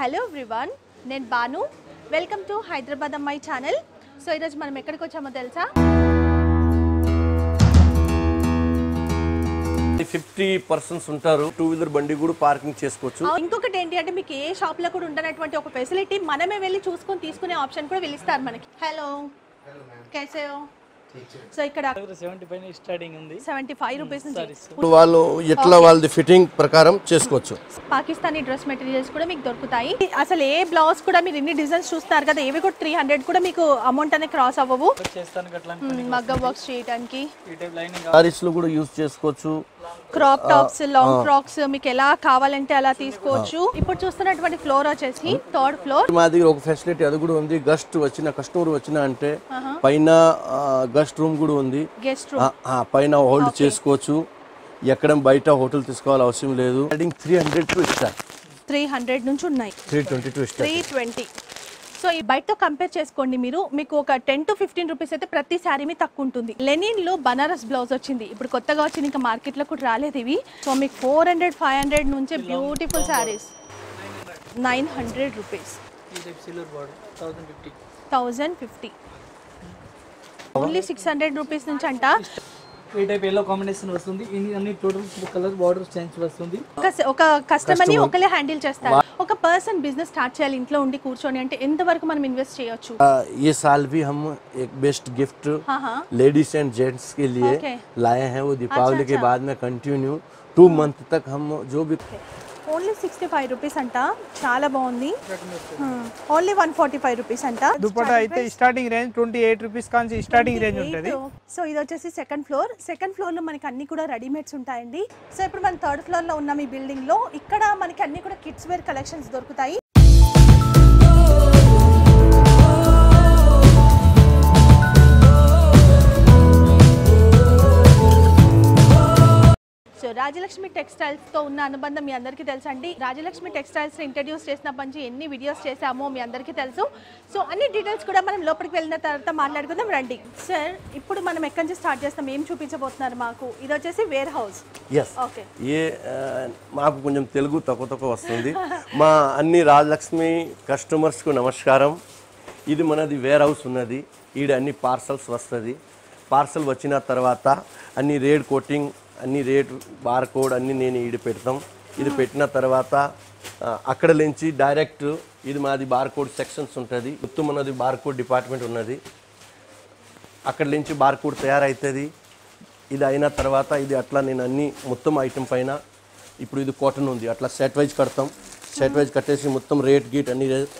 Hello everyone నేను Banu welcome to Hyderabad అమ్మాయి channel so ఈరోజు మనం ఎక్కడికి వచ్చామో తెలుసా ఫిఫ్టీ పర్సన్స్ ఉంటారు టూ వీలర్ బండి కూడా పార్కింగ్ చేసుకోవచ్చు ఆ, ఇంకొకటి ఏంటి అంటే మీకు ఏ షాప్ లో కూడా ఉండనటువంటి ఒక ఫెసిలిటీ మనమే వెళ్ళి చూసుకొని తీసుకునే ఆప్షన్ కూడా వెళ్ళిస్తారు మనకి హలో कैसे हो సో ఇక్కడ సెవెంటీ పైన స్టార్టింగ్ ఉంది సెవెంటీ ఫైవ్ రూపీస్ నుంచి ఇప్పుడు వాళ్ళు ఎట్లా వాళ్ళది ఫిట్టింగ్ ప్రకారం చేసుకోవచ్చు పాకిస్తానీ డ్రెస్ మెటీరియల్స్ కూడా మీకు దొరుకుతాయి అసలు ఏ బ్లౌజ్ కూడా మీరు ఇన్ని డిజైన్స్ చూస్తున్నారు కదా ఏవి కూడా త్రీ హండ్రెడ్ కూడా మీకు అమౌంట్ అనేది క్రాస్ అవ్వవు చేస్తాను అట్లా మగ్గం వర్క్స్ చేయడానికి ఈ టైప్ లైనింగ్ సారీస్ లో కూడా యూజ్ చేసుకోవచ్చు క్రాప్ టాప్స్ లాంగ్ ఫ్రాక్స్ మీకు ఎలా కావాలంటే అలా తీసుకోవచ్చు ఇప్పుడు చూస్తున్నటువంటి ఫ్లోర్ వచ్చేసి థర్డ్ ఫ్లోర్ మా దగ్గర ఒక ఫెసిలిటీ అది కూడా ఉంది గస్ట్ వచ్చిన కస్టమర్ వచ్చిన అంటే పైన గస్ట్ రూమ్ కూడా ఉంది గెస్ట్ ఆ, ఆ, పైన హోల్డ్ చేసుకోవచ్చు ఎక్కడ బయట హోటల్ తీసుకోవాలి అవసరం లేదు three hundred to star three hundred నుంచి ఉన్నాయి three twenty to star three twenty so ఈ బయటతో కంపేర్ చేసుకోండి మీరు మీకు ఒక టెన్ టు ఫిఫ్టీన్ రూపీస్ అయితే ప్రతి శారీ మీ తక్కువ ఉంటుంది లెనిన్ లో బనారస్ బ్లౌజ్ వచ్చింది ఇప్పుడు కొత్తగా వచ్చింది ఇంకా మార్కెట్ లో కూడా రాలేదు ఇవి సో మీకు ఫోర్ హండ్రెడ్ ఫైవ్ హండ్రెడ్ నుంచి beautiful saris nine hundred rupees ఈ type silver border thousand fifty thousand fifty only six hundred rupees నుంచి అంట ఈ టైప్ ఎల్లో కాంబినేషన్ వస్తుంది ఇన్ని అన్ని టోటల్ కలర్ బార్డర్ చేంజ్ వస్తుంది ఒక ఒక కస్టమర్ ని ఒకలే హ్యాండిల్ చేస్తారు ఒక పర్సన్ బిజినెస్ స్టార్ట్ చేయాలి ఇంట్లో ఉండి కూర్చొని అంటే ఎంత వరకు మనం ఇన్వెస్ట్ చేయొచ్చు ये साल भी हम एक बेस्ट गिफ्ट हाँ हाँ लेडीज एंड जेंट्स के लिए Okay. लाए हैं वो दीपावली के बाद में कंटिन्यू टू मंथ तक हम जो भी ఓన్లీ సిక్స్టీ ఫైవ్ రూపీస్ అంట చాలా బాగుంది only one forty five rupees అంట దుపట్టా అయితే starting range twenty eight rupees కాంచి స్టార్టింగ్ రేంజ్ ఉంటుంది సో ఇది వచ్చేసి సెకండ్ ఫ్లోర్ సెకండ్ ఫ్లోర్ లో మనకి అన్ని కూడా రెడీమేడ్స్ ఉంటాయండి సో ఇప్పుడు మనం థర్డ్ ఫ్లోర్ లో ఉన్నాం ఈ బిల్డింగ్ లో ఇక్కడ మనకి అన్ని కూడా కిడ్స్ వేర్ కలెక్షన్స్ దొరుకుతాయి సో రాజలక్ష్మి టెక్స్టైల్స్ తో ఉన్న అనుబంధం మీ అందరికీ తెలుసు అండి రాజలక్ష్మి టెక్స్టైల్స్ ఇంట్రడ్యూస్ చేసినప్పటి నుంచి ఎన్ని వీడియోస్ చేసామో మీ అందరికీ తెలుసు సో అన్ని డీటెయిల్స్ కూడా మనం లోపలికి వెళ్ళిన తర్వాత మాట్లాడుకుందాం రండి సార్ ఇప్పుడు మనం ఎక్కడి నుంచి స్టార్ట్ చేస్తాం ఏం చూపించబోతున్నారు మాకు ఇది వచ్చేసి వేర్ హౌస్ ఎస్ ఓకే ఏ ఆ, మాకు కొంచెం తెలుగు తక్కువ తక్కువ వస్తుంది మా అన్ని రాజలక్ష్మి కస్టమర్స్కు నమస్కారం ఇది మనది వేర్ హౌస్ ఉన్నది ఈడ అన్ని పార్సల్స్ వస్తుంది పార్సల్ వచ్చిన తర్వాత అన్ని రేడ్ కోటింగ్ అన్ని రేట్ బార్ కోడ్ అన్ని నేను ఈడ పెడతాం ఇది పెట్టిన తర్వాత ఆ, అక్కడ నుంచి డైరెక్ట్ ఇది మాది బార్ కోడ్ సెక్షన్స్ ఉంటుంది మొత్తం మనది బార్ కోడ్ డిపార్ట్మెంట్ ఉన్నది అక్కడి నుంచి బార్ కోడ్ తయారవుతుంది ఇది అయిన తర్వాత ఇది అట్లా నేను అన్ని మొత్తం ఐటమ్ పైన ఇప్పుడు ఇది కాటన్ ఉంది అట్లా సెట్ వైజ్ కడతాం సెట్ వైజ్ కట్టేసి మొత్తం రేట్ గీట్ అన్ని రే-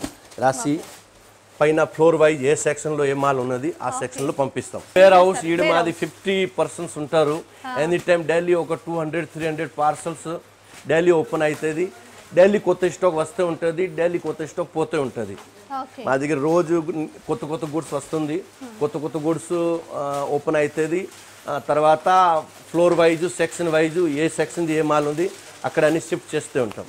రాసి పైన ఫ్లోర్ వైజ్ ఏ సెక్షన్ లో ఏ మాల్ ఉన్నది ఆ సెక్షన్ లో పంపిస్తాం వేర్ హౌస్ ఈడ మాది ఫిఫ్టీ పర్సన్స్ ఉంటారు ఎనీ టైం డైలీ ఒక two hundred three hundred parcels daily open అవుతుంది డైలీ కొత్త స్టాక్ వస్తే ఉంటుంది డైలీ కొత్త స్టాక్ పోతే ఉంటుంది ఓకే మా దగ్గర రోజు కొత్త కొత్త గుడ్స్ వస్తుంది కొత్త కొత్త గుడ్స్ ఓపెన్ అవుతుంది ఆ, తర్వాత ఫ్లోర్ వైజ్ సెక్షన్ వైజ్ ఏ సెక్షన్ ఏ మాల్ ఉంది అక్కడ అన్ని షిఫ్ట్ చేస్తూ ఉంటాం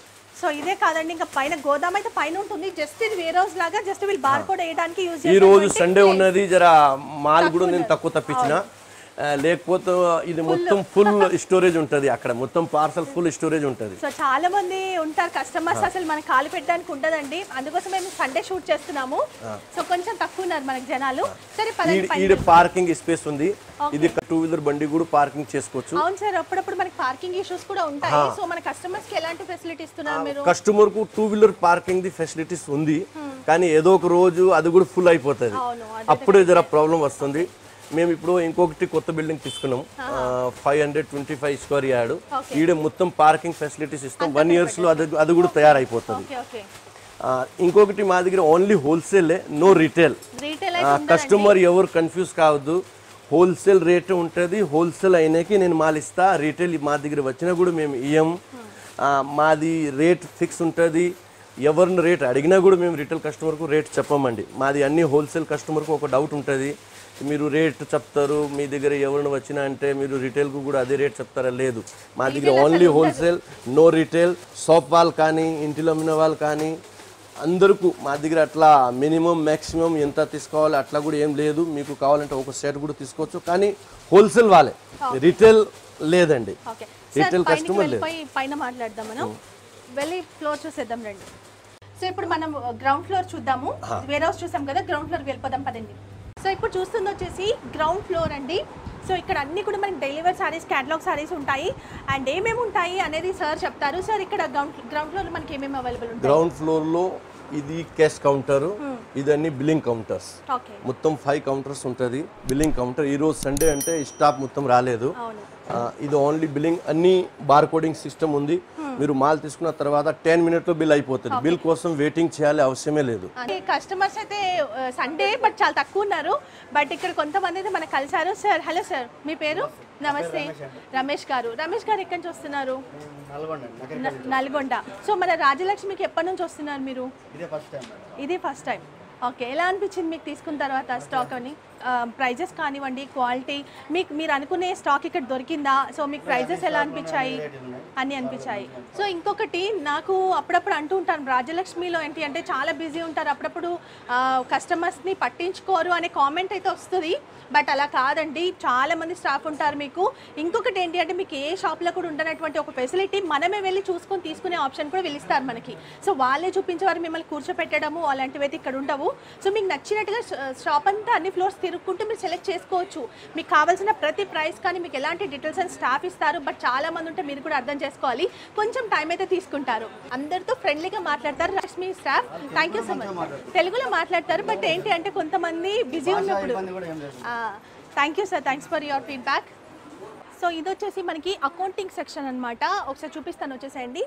సో ఇదే కాదండి ఇంకా పైన గోదాం అయితే పైన ఉంటుంది జస్ట్ ఇది వేర్ హౌస్ లాగా జస్ట్ వీళ్ళు బార్ కోడ్ వేయడానికి యూజ్ ఈ రోజు సండే ఉన్నది జర మాల్ కూడా నేను తక్కువ తప్పించిన ఆ, లేకపోతే ఇది మొత్తం ఫుల్ స్టోరేజ్ ఉంటుంది అక్కడ మొత్తం పార్సల్ ఫుల్ స్టోరేజ్ ఉంటుంది సో చాలా మంది ఉంటారు కస్టమర్స్ అసలు మనకి కాలు పెట్టడానికి ఉండదండి అందుకోసం మేము సండే షూట్ చేస్తున్నాము సో కొంచెం తక్కువ ఉన్నారు మనకి జనాలు సరే పదండి ఈడ- పైన ఈడ పార్కింగ్ స్పేస్ ఉంది ఇది టూ వీలర్ బండి కూడా పార్కింగ్ చేసుకోవచ్చు అవును సార్ అప్పుడప్పుడు మనకి పార్కింగ్ ఇష్యూస్ కూడా ఉంటాయి సో మన కస్టమర్స్ కి ఎలాంటి ఫెసిలిటీ ఇస్తున్నారు మీరు కస్టమర్ కు two wheeler parking the facilities ఉంది కానీ ఏదో ఒక రోజు అది కూడా ఫుల్ అయిపోతుంది అవును, అప్పుడే జర ప్రాబ్లం వస్తుంది మేము ఇప్పుడు ఇంకొకటి కొత్త బిల్డింగ్ తీసుకున్నాం five hundred twenty five square yard ఈడ మొత్తం పార్కింగ్ ఫెసిలిటీస్ ఇస్తాం వన్ ఇయర్స్ లో అది అది కూడా తయారైపోతుంది ఓకే ఓకే ఆ, ఇంకొకటి మా దగ్గర only wholesale no retail retail customer ఎవరు కన్ఫ్యూజ్ కావద్దు హోల్సేల్ రేట్ ఉంటుంది హోల్సేల్ అయినాకి నేను మాల్ ఇస్తా రీటైల్ మా దగ్గర వచ్చినా కూడా మేము ఇయ్యం ఆ, మాది రేట్ ఫిక్స్ ఉంటుంది ఎవరిని రేట్ అడిగినా కూడా మేము రీటైల్ కస్టమర్కు రేట్ చెప్పమండి మాది అన్ని హోల్సేల్ కస్టమర్కు ఒక డౌట్ ఉంటుంది మీరు రేట్ చెప్తారు మీ దగ్గర ఎవరిని వచ్చినా అంటే మీరు రిటైల్కు కూడా అదే రేట్ చెప్తారా లేదు మా దగ్గర only wholesale no retail shop వాళ్ళు కానీ ఇంటిలో అమ్మిన వాళ్ళు కానీ అందరికీ మా దగ్గర అట్లా మినిమం మ్యాక్సిమం ఎంత తీసుకోవాలి అట్లా కూడా ఏం లేదు మీకు కావాలంటే ఒక సెట్ కూడా తీసుకోవచ్చు కానీ హోల్సేల్ వాళ్ళే రిటైల్ లేదండి ఓకే రీటైల్ పైనకి కస్టమర్ లేదు వెళ్ళిపోయి పైన మాట్లాడదాం మనం వెళ్ళి ఫ్లోర్ చూసేద్దాం రండి సో ఇప్పుడు మనం గ్రౌండ్ ఫ్లోర్ చూద్దాము వేర్ హౌస్ చూసాం కదా గ్రౌండ్ ఫ్లోర్ వెళ్ళిపోదాం పదండి సో ఇప్పుడు చూస్తుంది వచ్చేసి గ్రౌండ్ ఫ్లోర్ అండి సో ఇక్కడ అన్ని కూడా మనకి డెలివరీ సారీస్ క్యాటలాగ్ సారీస్ ఉంటాయి అండ్ ఏమేమి ఉంటాయి అనేది సార్ చెప్తారు సార్ ఇక్కడ గ్రౌండ్ గ్రౌండ్ ఫ్లోర్ మనకి ఏమేమి అవైలబుల్ ఉంటాయి గ్రౌండ్ ఫ్లోర్ లో ఇది క్యాష్ కౌంటర్ ఇదన్నీ బిల్లింగ్ కౌంటర్స్ ఓకే మొత్తం ఫైవ్ కౌంటర్స్ ఉంటుంది బిల్లింగ్ కౌంటర్ ఈ రోజు సండే అంటే స్టాఫ్ మొత్తం రాలేదు అవును ఆ, ఇది ఓన్లీ బిల్లింగ్ అన్ని బార్ కోడింగ్ సిస్టమ్ ఉంది మీరు మాల్ తీసుకున్న తర్వాత టెన్ మినిట్లో బిల్ అయిపోతుంది బిల్ కోసం వెయిటింగ్ చేయాలి అవసరమే లేదు అంటే కస్టమర్స్ అయితే సండే బట్ చాలా తక్కువ ఉన్నారు బట్ ఇక్కడ కొంతమంది అయితే మనకు కలిసారు సార్ హలో సార్ మీ పేరు నమస్తే రమేష్ గారు రమేష్ గారు ఎక్కడి నుంచి వస్తున్నారు న- నల్గొండ సో మన రాజలక్ష్మికి ఎప్పటి నుంచి వస్తున్నారు మీరు ఇదే ఫస్ట్ టైం ఓకే ఎలా అనిపించింది మీకు తీసుకున్న తర్వాత స్టాక్ అని ప్రైజెస్ కానివ్వండి క్వాలిటీ మీకు మీరు అనుకునే స్టాక్ ఇక్కడ దొరికిందా సో మీకు ప్రైజెస్ ఎలా అనిపించాయి అని అనిపించాయి సో ఇంకొకటి నాకు అప్పుడప్పుడు అంటూ ఉంటాను రాజలక్ష్మిలో ఏంటి అంటే చాలా బిజీ ఉంటారు అప్పుడప్పుడు కస్టమర్స్ని పట్టించుకోరు అనే కామెంట్ అయితే వస్తుంది బట్ అలా కాదండి చాలా మంది స్టాఫ్ ఉంటారు మీకు ఇంకొకటి ఏంటి అంటే మీకు ఏ షాప్లో కూడా ఉండనటువంటి ఒక ఫెసిలిటీ మనమే వెళ్ళి చూసుకొని తీసుకునే ఆప్షన్ కూడా వెళ్ళిస్తారు మనకి సో వాళ్ళే చూపించేవారు మిమ్మల్ని కూర్చోపెట్టడము అలాంటివి అయితే ఇక్కడ ఉండవు సో మీకు నచ్చినట్టుగా షాప్ అంతా అన్ని ఫ్లోర్స్ తిరుగుకుంటూ మీరు సెలెక్ట్ చేసుకోవచ్చు మీకు కావాల్సిన ప్రతి ప్రైస్ కానీ మీకు ఎలాంటి డీటెయిల్స్ అని స్టాఫ్ ఇస్తారు బట్ చాలా మంది ఉంటే మీరు కూడా అర్థం చేసుకోవాలి కొంచెం టైం అయితే తీసుకుంటారు అందరితో ఫ్రెండ్లీగా మాట్లాడతారు Lakshmi staff thank you so much తెలుగులో మాట్లాడతారు బట్ ఏంటి అంటే కొంతమంది బిజీ ఉన్నప్పుడు thank you sir thanks for your feedback so ఇది వచ్చేసి మనకి అకౌంటింగ్ సెక్షన్ అన్నమాట ఒకసారి చూపిస్తాను వచ్చేసేయండి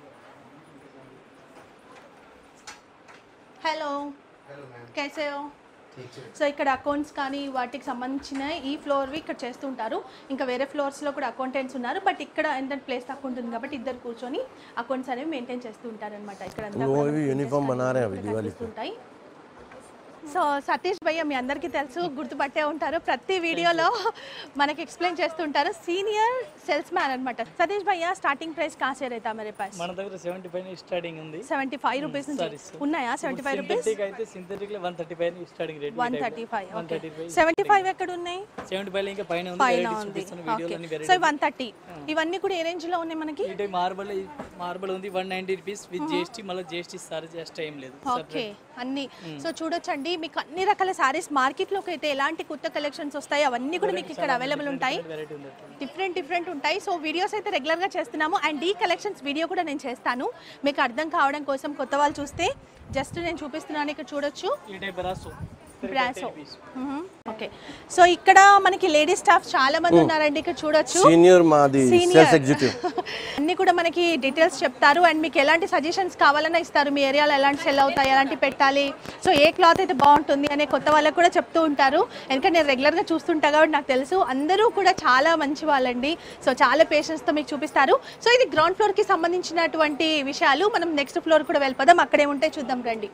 హలో कैसे हो సో ఇక్కడ అకౌంట్స్ కానీ వాటికి సంబంధించిన ఈ ఫ్లోర్వి ఇక్కడ చేస్తుంటారు ఇంకా వేరే ఫ్లోర్స్లో కూడా అకౌంటెంట్స్ ఉన్నారు బట్ ఇక్కడ ఏంటంటే ప్లేస్ తక్కువ ఉంటుంది కాబట్టి ఇద్దరు కూర్చొని అకౌంట్స్ అనేవి మెయింటైన్ చేస్తూ ఉంటారు అనమాట ఇక్కడ అంతా वो కూడా भी यूनिफॉर्म बना रहे हैं अभी ఇక్కడ दिवाली पे కనిపిస్తుంటాయి సో సతీష్ భయ్య మీ అందరికీ తెలుసు గుర్తుపట్టే ఉంటారు ప్రతి వీడియోలో మనకి ఎక్స్ప్లెయిన్ చేస్తుంటారు సీనియర్ సేల్స్ మ్యాన్ అనమాట సతీష్ భయ్య స్టార్టింగ్ ప్రైస్ కాసే రేతా మేరే పాస్ మన దగ్గర సెవెంటీ పైన స్టార్టింగ్ ఉంది సెవెంటీ ఫైవ్ రూపీస్ నుంచి sarees. ఉన్నాయా సెవెంటీ ఫైవ్ రూపీస్ సింథటిక్ అయితే సింథటిక్ లో వన్ థర్టీ పైన starting rate one thirty five one okay thirty five seventy five ఎక్కడ ఉన్నాయి సెవెంటీ ఫైవ్ ఇంకా పైన ఉంది పైన varieties ఉంది చూపిస్తున్న ఓకే వీడియోలో అన్ని సో వన్ థర్టీ ఇవన్నీ కూడా ఏ రేంజ్ లో ఉన్నాయి మనకి ఈ టైం మార్బల్ మార్బల్ ఉంది one ninety rupees with GST మళ్ళీ జిఎస్టీ సార్ జస్ట్ ఏం లేదు ఓకే అన్ని సో చూడొచ్చండి మీకు అన్ని రకాల సారీస్ మార్కెట్లోకి అయితే ఎలాంటి కొత్త కలెక్షన్స్ వస్తాయి అవన్నీ కూడా మీకు ఇక్కడ అవైలబుల్ ఉంటాయి వెరైటీ ఉంది డిఫరెంట్ డిఫరెంట్ ఉంటాయి సో వీడియోస్ అయితే రెగ్యులర్గా చేస్తున్నాము అండ్ ఈ కలెక్షన్స్ వీడియో కూడా నేను చేస్తాను మీకు అర్థం కావడం కోసం కొత్త వాళ్ళు చూస్తే జస్ట్ నేను చూపిస్తున్నాను ఇక్కడ చూడొచ్చు ఈ టైప్ రాసు బ్రాసో ఓకే సో ఇక్కడ మనకి లేడీ స్టాఫ్ చాలా మంది ఉన్నారండి ఇక్కడ చూడొచ్చు సీనియర్ మాది Senior. సేల్స్ ఎగ్జిక్యూటివ్ అన్ని కూడా మనకి డీటెయిల్స్ చెప్తారు అండ్ మీకు ఎలాంటి సజెషన్స్ కావాలన్నా ఇస్తారు మీ ఏరియాలో ఎలాంటి సెల్ అవుతాయి ఎలాంటి పెట్టాలి సో ఏ క్లాత్ అయితే బాగుంటుంది అనే కొత్త వాళ్ళకి కూడా చెప్తూ ఉంటారు ఎందుకంటే నేను రెగ్యులర్గా చూస్తుంటా కాబట్టి నాకు తెలుసు అందరూ కూడా చాలా మంచి వాళ్ళండి సో చాలా పేషెన్స్తో మీకు చూపిస్తారు సో ఇది గ్రౌండ్ ఫ్లోర్కి సంబంధించినటువంటి విషయాలు మనం నెక్స్ట్ ఫ్లోర్ కూడా వెళ్ళిపోదాం అక్కడే ఉంటే చూద్దాం రండి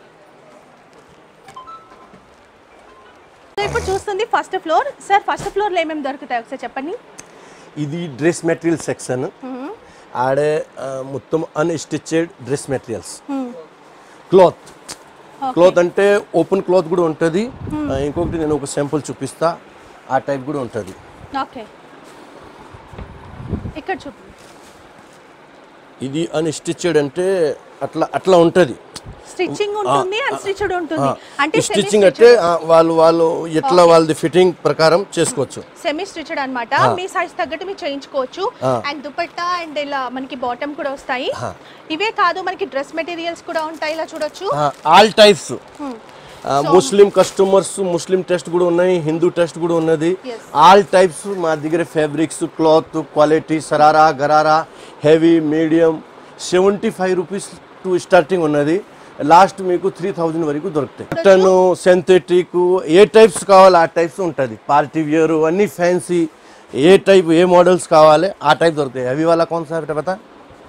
సో ఇప్పుడు చూస్తుంది ఫస్ట్ ఫ్లోర్ సార్ ఫస్ట్ ఫ్లోర్లో ఏమేమి దొరుకుతాయి ఒకసారి చెప్పండి ఇది డ్రెస్ మెటీరియల్ సెక్షన్ ఆడే ఆ, మొత్తం unstitched dress materials cloth cloth అంటే ఓపెన్ క్లాత్ కూడా ఉంటుంది ఆ, ఇంకొకటి నేను ఒక శాంపుల్ చూపిస్తా ఆ టైప్ కూడా ఉంటుంది ఓకే ఇక్కడ చూపు ఇది అన్స్టిచ్డ్ అంటే అట్లా అట్లా ఉంటుంది స్టిచ్చింగ్ ఉంటుంది అన్స్టిచ్డ్ ఉంటుంది అంటే స్టిచ్చింగ్ అంటే ఆ, వాళ్ళు వాళ్ళు ఎట్లా వాళ్ళది ఫిట్టింగ్ ప్రకారం చేసుకోవచ్చు సెమీ స్టిచ్డ్ అన్నమాట మీ సైజ్ తగ్గట్టు మీరు చేయించుకోవచ్చు అండ్ దుపట్టా అండ్ ఇలా మనకి బాటమ్ కూడా వస్తాయి ఇవే కాదు మనకి డ్రెస్ మెటీరియల్స్ కూడా ఉంటాయి ఇలా చూడొచ్చు all types Muslim customers Muslim test కూడా ఉన్నాయి హిందూ టెస్ట్ కూడా ఉన్నది Yes. ఆల్ టైప్స్ మా దగ్గర fabrics cloth quality sharara gharara heavy medium seventy five rupees to starting ఉన్నది లాస్ట్ మీకు త్రీ థౌజండ్ వరకు దొరుకుతాయి కాటన్ సింథెటిక్ ఏ టైప్స్ కావాలి ఆ టైప్స్ ఉంటుంది పార్టీ వేర్ అన్ని ఫ్యాన్సీ ఏ టైప్ ఏ మోడల్స్ కావాలి ఆ టైప్ దొరుకుతాయి అవి వాళ్ళ कौन सा है बता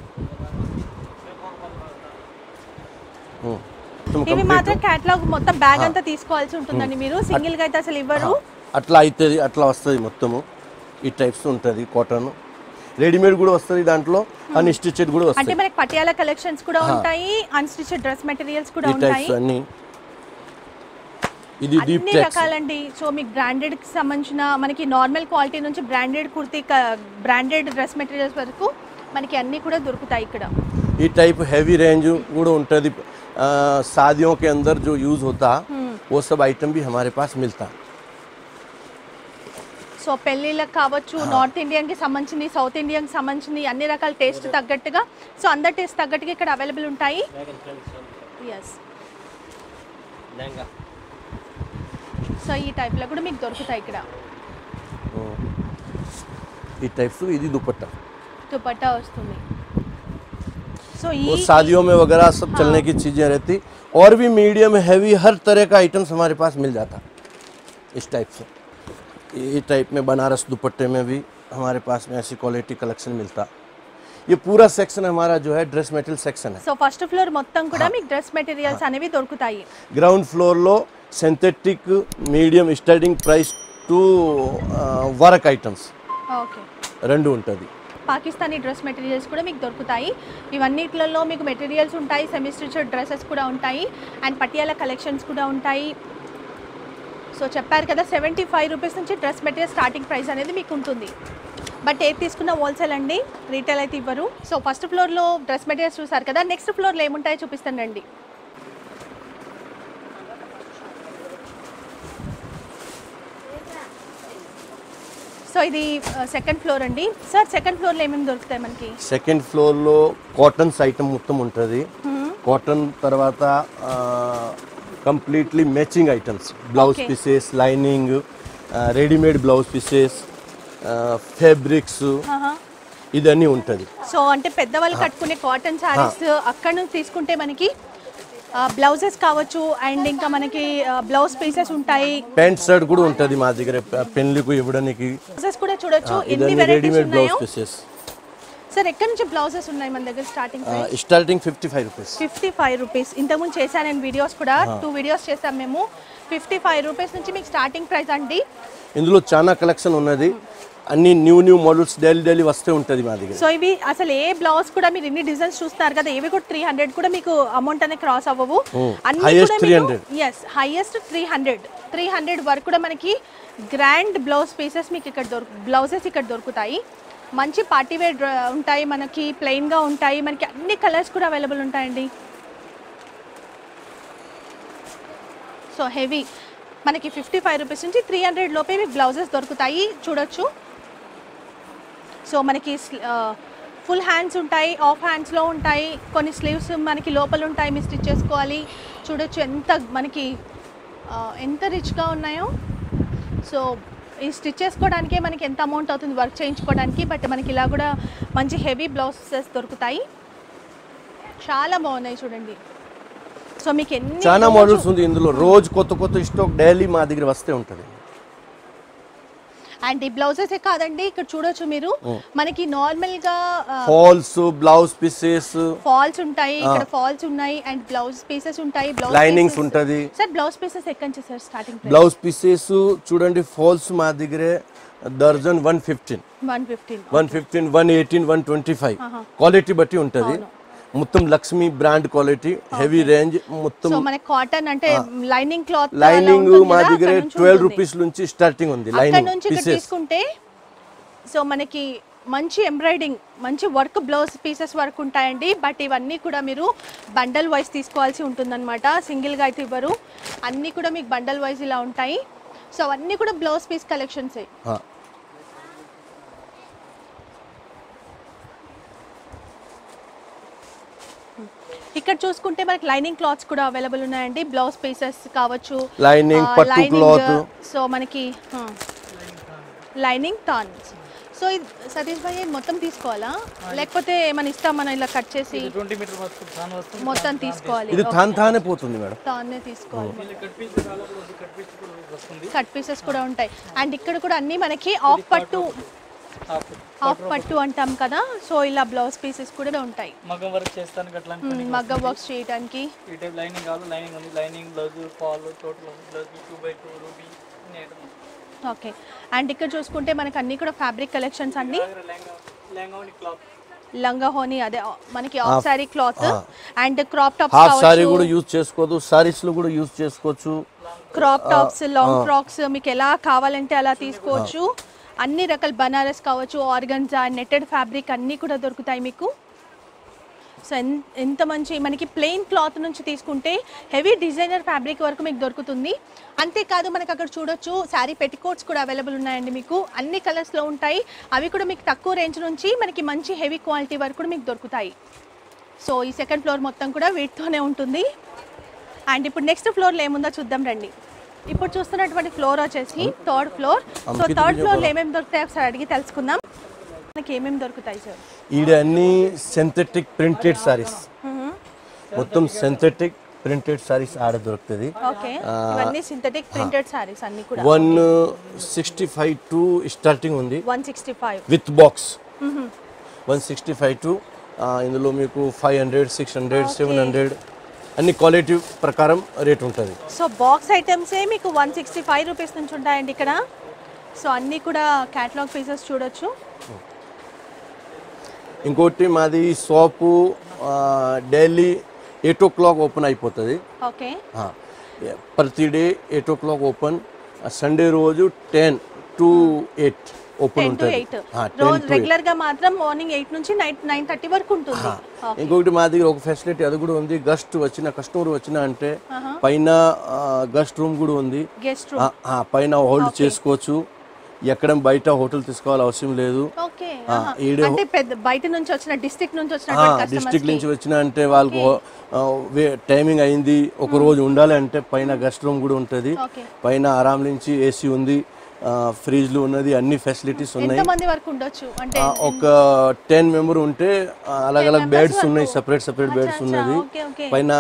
तुम ఇవి మాత్రం కేటలాగ్ మొత్తం బ్యాగ్ అంతా తీసుకోవాల్సి ఉంటుందండి మీరు సింగిల్ గా అయితే అసలు ఇవ్వరు అట్లా అవుతుంది అట్లా వస్తుంది మొత్తము ఈ టైప్స్ ఉంటుంది కాటన్ రెడీమేడ్ కూడా వస్తుంది దాంట్లో అన్స్టిచ్డ్ కూడా అంటే వస్తాయి మనకి పటియాలా కలెక్షన్స్ కూడా ఉంటాయి అన్స్టిచ్డ్ డ్రెస్ మెటీరియల్స్ కూడా ఈ ఉంటాయి టైప్స్ అన్ని ఇది డీప్ అన్ని టెక్స్ రకాలండి సో మీకు బ్రాండెడ్ కి సంబంధించిన మనకి నార్మల్ క్వాలిటీ నుంచి branded kurti branded dress materials వరకు మనకి అన్ని కూడా దొరుకుతాయి ఇక్కడ ఈ టైప్ हैवी रेंज కూడా ఉంటుంది आ, शादियों के अंदर जो यूज होता वो सब आइटम भी हमारे पास मिलता సో పెళ్ళిళ్ళకి కావచ్చు నార్త్ ఇండియన్ కి సంబంధించింది సౌత్ ఇండియన్ కి సంబంధించింది అన్ని రకాల టేస్ట్ తగ్గట్టుగా సో అందరి టేస్ట్ తగ్గట్టుగా ఇక్కడ అవైలబుల్ ఉంటాయి ఎస్ సో ఈ type లో కూడా మీకు దొరుకుతాయి ఇక్కడ ఈ టైప్స్ ఇది दुपट्टा దుపట్టా వస్తుంది సో ఈ वो शादियों में वगैरह सब चलने की चीज़ें रहती और भी मीडियम हैवी हर तरह का आइटम्स हमारे पास मिल जाता इस टाइप से ये टाइप में बनारस दुपट्टे में भी हमारे पास में ऐसी क्वालिटी कलेक्शन मिलता ये पूरा सेक्शन हमारा जो है ड्रेस मटेरियल सेक्शन है సో ఫస్ట్ ఫ్లోర్ మొత్తం కూడా మీకు డ్రెస్ మెటీరియల్స్ అనేవి దొరుకుతాయి గ్రౌండ్ ఫ్లోర్లో synthetic medium starting price to work items okay రెండు ఉంటుంది పాకిస్తానీ డ్రెస్ మెటీరియల్స్ కూడా మీకు దొరుకుతాయి ఇవన్నిట్లలో మీకు మెటీరియల్స్ ఉంటాయి సెమీ స్టిచ్డ్ డ్రెస్సెస్ కూడా ఉంటాయి అండ్ పటియాల కలెక్షన్స్ కూడా ఉంటాయి సో చెప్పారు కదా సెవెంటీ ఫైవ్ రూపీస్ నుంచి డ్రెస్ మెటీరియల్ స్టార్టింగ్ ప్రైస్ అనేది మీకు ఉంటుంది బట్ ఏది తీసుకున్న హోల్సేల్ అండి రీటైల్ అయితే ఇవ్వరు సో ఫస్ట్ ఫ్లోర్లో డ్రెస్ మెటీరియల్స్ చూసారు కదా నెక్స్ట్ ఫ్లోర్లో ఏముంటాయో చూపిస్తానండి సో ఇది సెకండ్ ఫ్లోర్ అండి సార్ సెకండ్ ఫ్లోర్లో ఏమేమి దొరుకుతాయి మనకి సెకండ్ ఫ్లోర్లో కాటన్స్ ఐటమ్ మొత్తం ఉంటుంది కాటన్ తర్వాత completely matching items blouse Okay. Pieces lining readymade blouse pieces fabrics ఆహా. ఇదన్నీ ఉంటుంది సో అంటే పెద్దవాళ్ళు కట్టుకునే కాటన్ శారీస్ అక్కడ నుంచి తీసుకుంటే మనకి బ్లౌజెస్ కావచ్చు అండ్ ఇంకా మనకి బ్లౌజ్ పీసెస్ ఉంటాయి ప్యాంట్ షర్ట్ కూడా ఉంటుంది మా దగ్గర పె- పెళ్ళికి ఇవ్వడానికి బ్లౌజెస్ కూడా చూడొచ్చు ఎన్ని ఇదన్నీ వెరైటీస్ రెడీమేడ్ బ్లౌజ్ ఉన్నాయో పీసెస్ సార్ ఎక్కడి నుంచి బ్లౌజెస్ ఉన్నాయి మన దగ్గర starting starting fifty five rupees fifty five rupees ఇంతకుముందు చేశాను నేను వీడియోస్ కూడా టూ వీడియోస్ చేసాం మేము ఫిఫ్టీ ఫైవ్ రూపీస్ నుంచి మీకు స్టార్టింగ్ ప్రైస్ అండి ఇందులో చాలా కలెక్షన్ ఉన్నది అన్ని new new models daily daily వస్తూ ఉంటుంది మా దగ్గర సో ఇవి అసలు ఏ బ్లౌజ్ కూడా మీరు ఇన్ని డిజైన్స్ చూస్తున్నారు కదా ఇవి కూడా త్రీ హండ్రెడ్ కూడా మీకు అమౌంట్ అనేది క్రాస్ అవ్వవు అన్ని Highest కూడా 300. Yes highest three hundred three hundred వరకు కూడా మనకి గ్రాండ్ బ్లౌజ్ పీసెస్ మీకు ఇక్కడ దొరుకు బ్లౌజెస్ ఇక్కడ దొరుకుతాయి మంచి పార్టీ వేర్ ఉంటాయి మనకి ప్లెయిన్గా ఉంటాయి మనకి అన్ని కలర్స్ కూడా అవైలబుల్ ఉంటాయండి సో హెవీ మనకి ఫిఫ్టీ ఫైవ్ రూపీస్ నుంచి త్రీ హండ్రెడ్ లోపే మీకు బ్లౌజెస్ దొరుకుతాయి చూడొచ్చు సో మనకి ఫుల్ హ్యాండ్స్ ఉంటాయి ఆఫ్ హ్యాండ్స్లో ఉంటాయి కొన్ని స్లీవ్స్ మనకి లోపల ఉంటాయి మీరు స్టిచ్ చేసుకోవాలి చూడొచ్చు ఎంత మనకి ఆ, ఎంత రిచ్గా ఉన్నాయో సో ఈ స్టిచ్ చేసుకోవడానికే మనకి ఎంత అమౌంట్ అవుతుంది వర్క్ చేయించుకోవడానికి బట్ మనకి ఇలా కూడా మంచి హెవీ బ్లౌజెస్ దొరుకుతాయి చాలా బాగున్నాయి చూడండి సో మీకు ఎన్ని చాలా రోజు- మోడల్స్ ఉంది ఇందులో రోజు కొత్త కొత్త స్టాక్ డైలీ మా దగ్గర వస్తే ఉంటుంది అండ్ ఈ బ్లౌజెస్ కాదండి ఇక్కడ చూడొచ్చు మీరు మనకి నార్మల్ గా ఫాల్స్ బ్లౌజ్ పీసెస్ ఫాల్స్ ఉంటాయి ఇక్కడ ఫాల్స్ ఉన్నాయి అండ్ బ్లౌజ్ పీసెస్ ఉంటాయి బ్లౌజ్ లైనింగ్స్ ఉంటుంది సార్ బ్లౌజ్ పీసెస్ ఎక్కడి నుంచి సార్ స్టార్టింగ్ బ్లౌజ్ పీసెస్ చూడండి ఫాల్స్ మా దగ్గరే దర్జన్ one fifteen one fifteen one fifteen one eighteen one twenty five quality బట్టి ఉంటుంది మొత్తం Lakshmi brand quality heavy range మొత్తం సో మనకి కాటన్ అంటే లైనింగ్ క్లాత్ లైనింగ్ మా దగ్గర ట్వెల్వ్ రూపీస్ నుంచి స్టార్టింగ్ ఉంది అక్కడ లైనింగ్ నుంచి ఇక్కడ పీసెస్ తీసుకుంటే సో మనకి మంచి ఎంబ్రాయిడింగ్ మంచి వర్క్ బ్లౌజ్ పీసెస్ వర్క్ ఉంటాయండి బట్ ఇవన్నీ కూడా మీరు బండల్ వైజ్ తీసుకోవాల్సి ఉంటుందన్నమాట సింగిల్గా అయితే ఇవ్వరు అన్నీ కూడా మీకు బండల్ వైజ్ ఇలా ఉంటాయి సో అవన్నీ కూడా బ్లౌజ్ పీస్ కలెక్షన్సే ఇక్కడ చూసుకుంటే మనకి లైనింగ్ క్లాత్స్ కూడా అవైలబుల్ ఉన్నాయండి బ్లౌజ్ పీసెస్ కావచ్చు Lining, పట్టు cloth. సో మనకి లైనింగ్ టాన్స్ సో ఇది సతీష్ భాయ్ ఇది మొత్తం తీసుకోవాలా లేకపోతే ఏమైనా ఇస్తాం మనం ఇలా కట్ చేసి ట్వంటీ మీటర్ వస్తుంది తాను వస్తుంది మొత్తం తీసుకోవాలి ఇది థాన్ థానే పోతుంది మేడం తాన్నే తీసుకోవాలి మళ్ళీ కట్ పీస్ చాలా వస్తుంది కట్ పీస్ కూడా వస్తుంది కట్ పీసెస్ కూడా ఉంటాయి అండ్ ఇక్కడ కూడా అన్ని మనకి ఆఫ్ పట్టు హాఫ్ ఆఫ్ పట్టు అంటాం కదా సో ఇలా బ్లౌజ్ పీసెస్ కూడా ఉంటాయి మగం వర్క్ చేస్తానికి అట్లా మ్మ్, మగ్గ వర్క్స్ చేయడానికి ఈ టైప్ లైనింగ్ కావాలి లైనింగ్ ఉంది lining blouse fall total blouse two by two రూబీ అన్ని ఐటమ్ ఓకే అండ్ ఇక్కడ చూసుకుంటే మనకి అన్ని కూడా ఫ్యాబ్రిక్ కలెక్షన్స్ అండి లెహంగా లెహంగా ఉంది క్లాత్ లంగా హోని అదే మనకి half sari cloth and crop tops half sari కావచ్చు కూడా యూజ్ చేసుకోవచ్చు సారీస్ లో కూడా యూజ్ చేసుకోవచ్చు క్రాప్ టాప్స్ లాంగ్ ఫ్రాక్స్ మీకు ఎలా కావాలంటే అలా తీసుకోవచ్చు అన్ని రకాల బనారస్ కావచ్చు ఆర్గన్జా నెట్టెడ్ ఫ్యాబ్రిక్ అన్నీ కూడా దొరుకుతాయి మీకు సో ఎన్- ఎంత మంచి మనకి ప్లెయిన్ క్లాత్ నుంచి తీసుకుంటే హెవీ డిజైనర్ ఫ్యాబ్రిక్ వరకు మీకు దొరుకుతుంది అంతేకాదు మనకి అక్కడ చూడొచ్చు శారీ పెట్టికోట్స్ కూడా అవైలబుల్ ఉన్నాయండి మీకు అన్ని కలర్స్లో ఉంటాయి అవి కూడా మీకు తక్కువ రేంజ్ నుంచి మనకి మంచి హెవీ క్వాలిటీ వరకు కూడా మీకు దొరుకుతాయి సో ఈ సెకండ్ ఫ్లోర్ మొత్తం కూడా వీటితోనే ఉంటుంది అండ్ ఇప్పుడు నెక్స్ట్ ఫ్లోర్లో ఏముందో చూద్దాం రండి ఇప్పుడు చూస్తున్నటువంటి ఫ్లోర్ వచ్చేసి third floor so Ankit third Vijay ఫ్లోర్లో కూడా. ఏమేమి దొరుకుతాయి ఒకసారి అడిగి తెలుసుకుందాం మనకి ఏమేమి దొరుకుతాయి సార్ ఈడ అన్ని సింథెటిక్ ప్రింటెడ్ సారీస్ మొత్తం సింథెటిక్ ప్రింటెడ్ సారీస్ ఆడ దొరుకుతుంది ఓకే ఇవన్నీ సింథటిక్ ప్రింటెడ్ సారీస్ అన్ని కూడా one sixty five to starting ఉంది one sixty five with box one sixty five to ఇందులో మీకు five hundred six hundred seven hundred అన్ని క్వాలిటీ ప్రకారం రేట్ ఉంటుంది సో బాక్స్ ఐటమ్సే మీకు వన్ సిక్స్టీ ఫైవ్ రూపీస్ నుంచి ఉంటాయండి ఇక్కడ సో అన్నీ కూడా క్యాటలాగ్ పీసెస్ చూడొచ్చు ఇంకోటి మాది shop daily eight o'clock open అయిపోతుంది ఓకే ఆ, ప్రతి day eight o'clock open Sunday రోజు ten to eight open ten to ఉంటుంది ఎయిట్ ఆ, 10 రోజు to 8. రెగ్యులర్ గా మాత్రం మార్నింగ్ ఎయిట్ నుంచి నైట్ నైన్ థర్టీ వరకు ఉంటుంది ఓకే. ఇంకొకటి మా దగ్గర ఒక ఫెసిలిటీ అది కూడా ఉంది గస్ట్ వచ్చిన కస్టమర్ వచ్చిన అంటే పైన గస్ట్ రూమ్ కూడా ఉంది గెస్ట్ ఆ, ఆ, పైన హోల్డ్ చేసుకోవచ్చు ఎక్కడ బయట హోటల్ తీసుకోవాలి అవసరం లేదు ఓకే ఆ, ఆహా. ఈడే అంటే పెద్ద బయట నుంచి వచ్చిన డిస్ట్రిక్ట్ నుంచి వచ్చిన డిస్ట్రిక్ట్ నుంచి వచ్చిన అంటే వాళ్ళకు టైమింగ్ అయింది ఒక రోజు ఉండాలి అంటే పైన గెస్ట్ రూమ్ కూడా ఉంటుంది ఓకే పైన ఆరాం నుంచి ఏసీ ఉంది ఫ్రిడ్జ్లు ఉన్నది అన్ని ఫెసిలిటీస్ ఉన్నాయి ఎంత మంది వరకు ఉండొచ్చు అంటే ఆ, ఒక టెన్ మెంబర్ ఉంటే అలగ్ అలగ్ బెడ్స్ ఉన్నాయి సపరేట్ సపరేట్ బెడ్స్ ఉన్నది ఓకే ఓకే పైన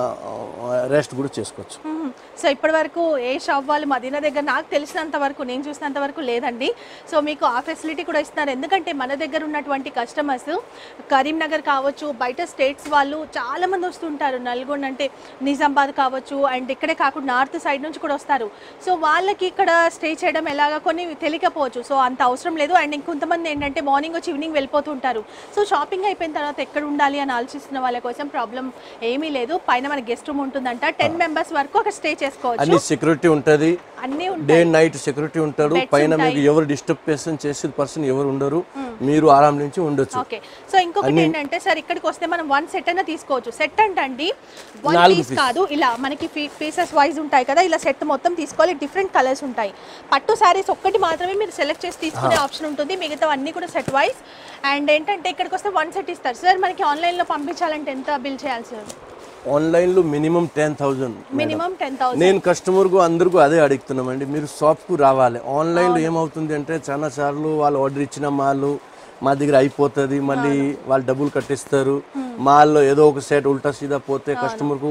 రెస్ట్ కూడా చేసుకోవచ్చు సో ఇప్పటి వరకు ఏ షాప్ వాళ్ళు మదీనా దగ్గర నాకు తెలిసినంత వరకు నేను చూసినంత వరకు లేదండి సో మీకు ఆ ఫెసిలిటీ కూడా ఇస్తున్నారు ఎందుకంటే మన దగ్గర ఉన్నటువంటి కస్టమర్స్ కరీంనగర్ కావచ్చు బయట స్టేట్స్ వాళ్ళు చాలా మంది వస్తుంటారు నల్గొండ అంటే నిజామాబాద్ కావచ్చు అండ్ ఇక్కడే కాకుండా నార్త్ సైడ్ నుంచి కూడా వస్తారు సో వాళ్ళకి ఇక్కడ స్టే చేయడం ఎలాగా కొన్ని తెలియకపోవచ్చు సో అంత అవసరం లేదు అండ్ ఇంకొంతమంది ఏంటంటే మార్నింగ్ వచ్చి ఈవినింగ్ వెళ్ళిపోతుంటారు సో షాపింగ్ అయిపోయిన తర్వాత ఎక్కడ ఉండాలి అని ఆలోచిస్తున్న వాళ్ళ కోసం ప్రాబ్లం ఏమీ లేదు పైన మన గెస్ట్ రూమ్ ఉంటుందంట టెన్ మెంబర్స్ వరకు అక్కడ స్టే చేసుకోవచ్చు అన్ని సెక్యూరిటీ ఉంటుంది అన్నీ డే ఉంటాయి నైట్ సెక్యూరిటీ ఉంటారు Beds పైన ఉంటాయి. మీకు ఎవరు డిస్టర్బ్ చేసిన చేసే పర్సన్ ఎవరు ఉండరు మీరు ఆరాం నుంచి ఉండొచ్చు ఓకే సో ఇంకొకటి ఏంటంటే సార్ ఇక్కడికి వస్తే మనం వన్ సెట్ అయినా తీసుకోవచ్చు సెట్ అంటే అండి వన్ నాలుగు పీస్ piece. కాదు ఇలా మనకి పీసెస్ వైజ్ ఉంటాయి కదా ఇలా సెట్ మొత్తం తీసుకోవాలి డిఫరెంట్ కలర్స్ ఉంటాయి పట్టు శారీస్ ఒక్కటి మాత్రమే మీరు సెలెక్ట్ చేసి తీసుకునే ఆప్షన్ ఉంటుంది మిగతా అన్ని కూడా సెట్ వైజ్ అండ్ ఏంటంటే ఇక్కడికి వస్తే వన్ సెట్ ఇస్తారు సార్ మనకి ఆన్లైన్లో పంపించాలంటే ఎంత బిల్ చేయాలి సార్ ఆన్లైన్లో minimum ten thousand minimum ten thousand నేను కస్టమర్కు అందరికీ అదే అడుగుతున్నామండి మీరు షాప్కు రావాలి ఆన్లైన్లో ఏమవుతుంది అంటే చాలా సార్లు వాళ్ళు ఆర్డర్ ఇచ్చిన మాల్ మా దగ్గర అయిపోతుంది మళ్ళీ వాళ్ళు డబ్బులు కట్టిస్తారు మాల్లో ఏదో ఒక సెట్ ఉల్టా సీదా పోతే కస్టమర్కు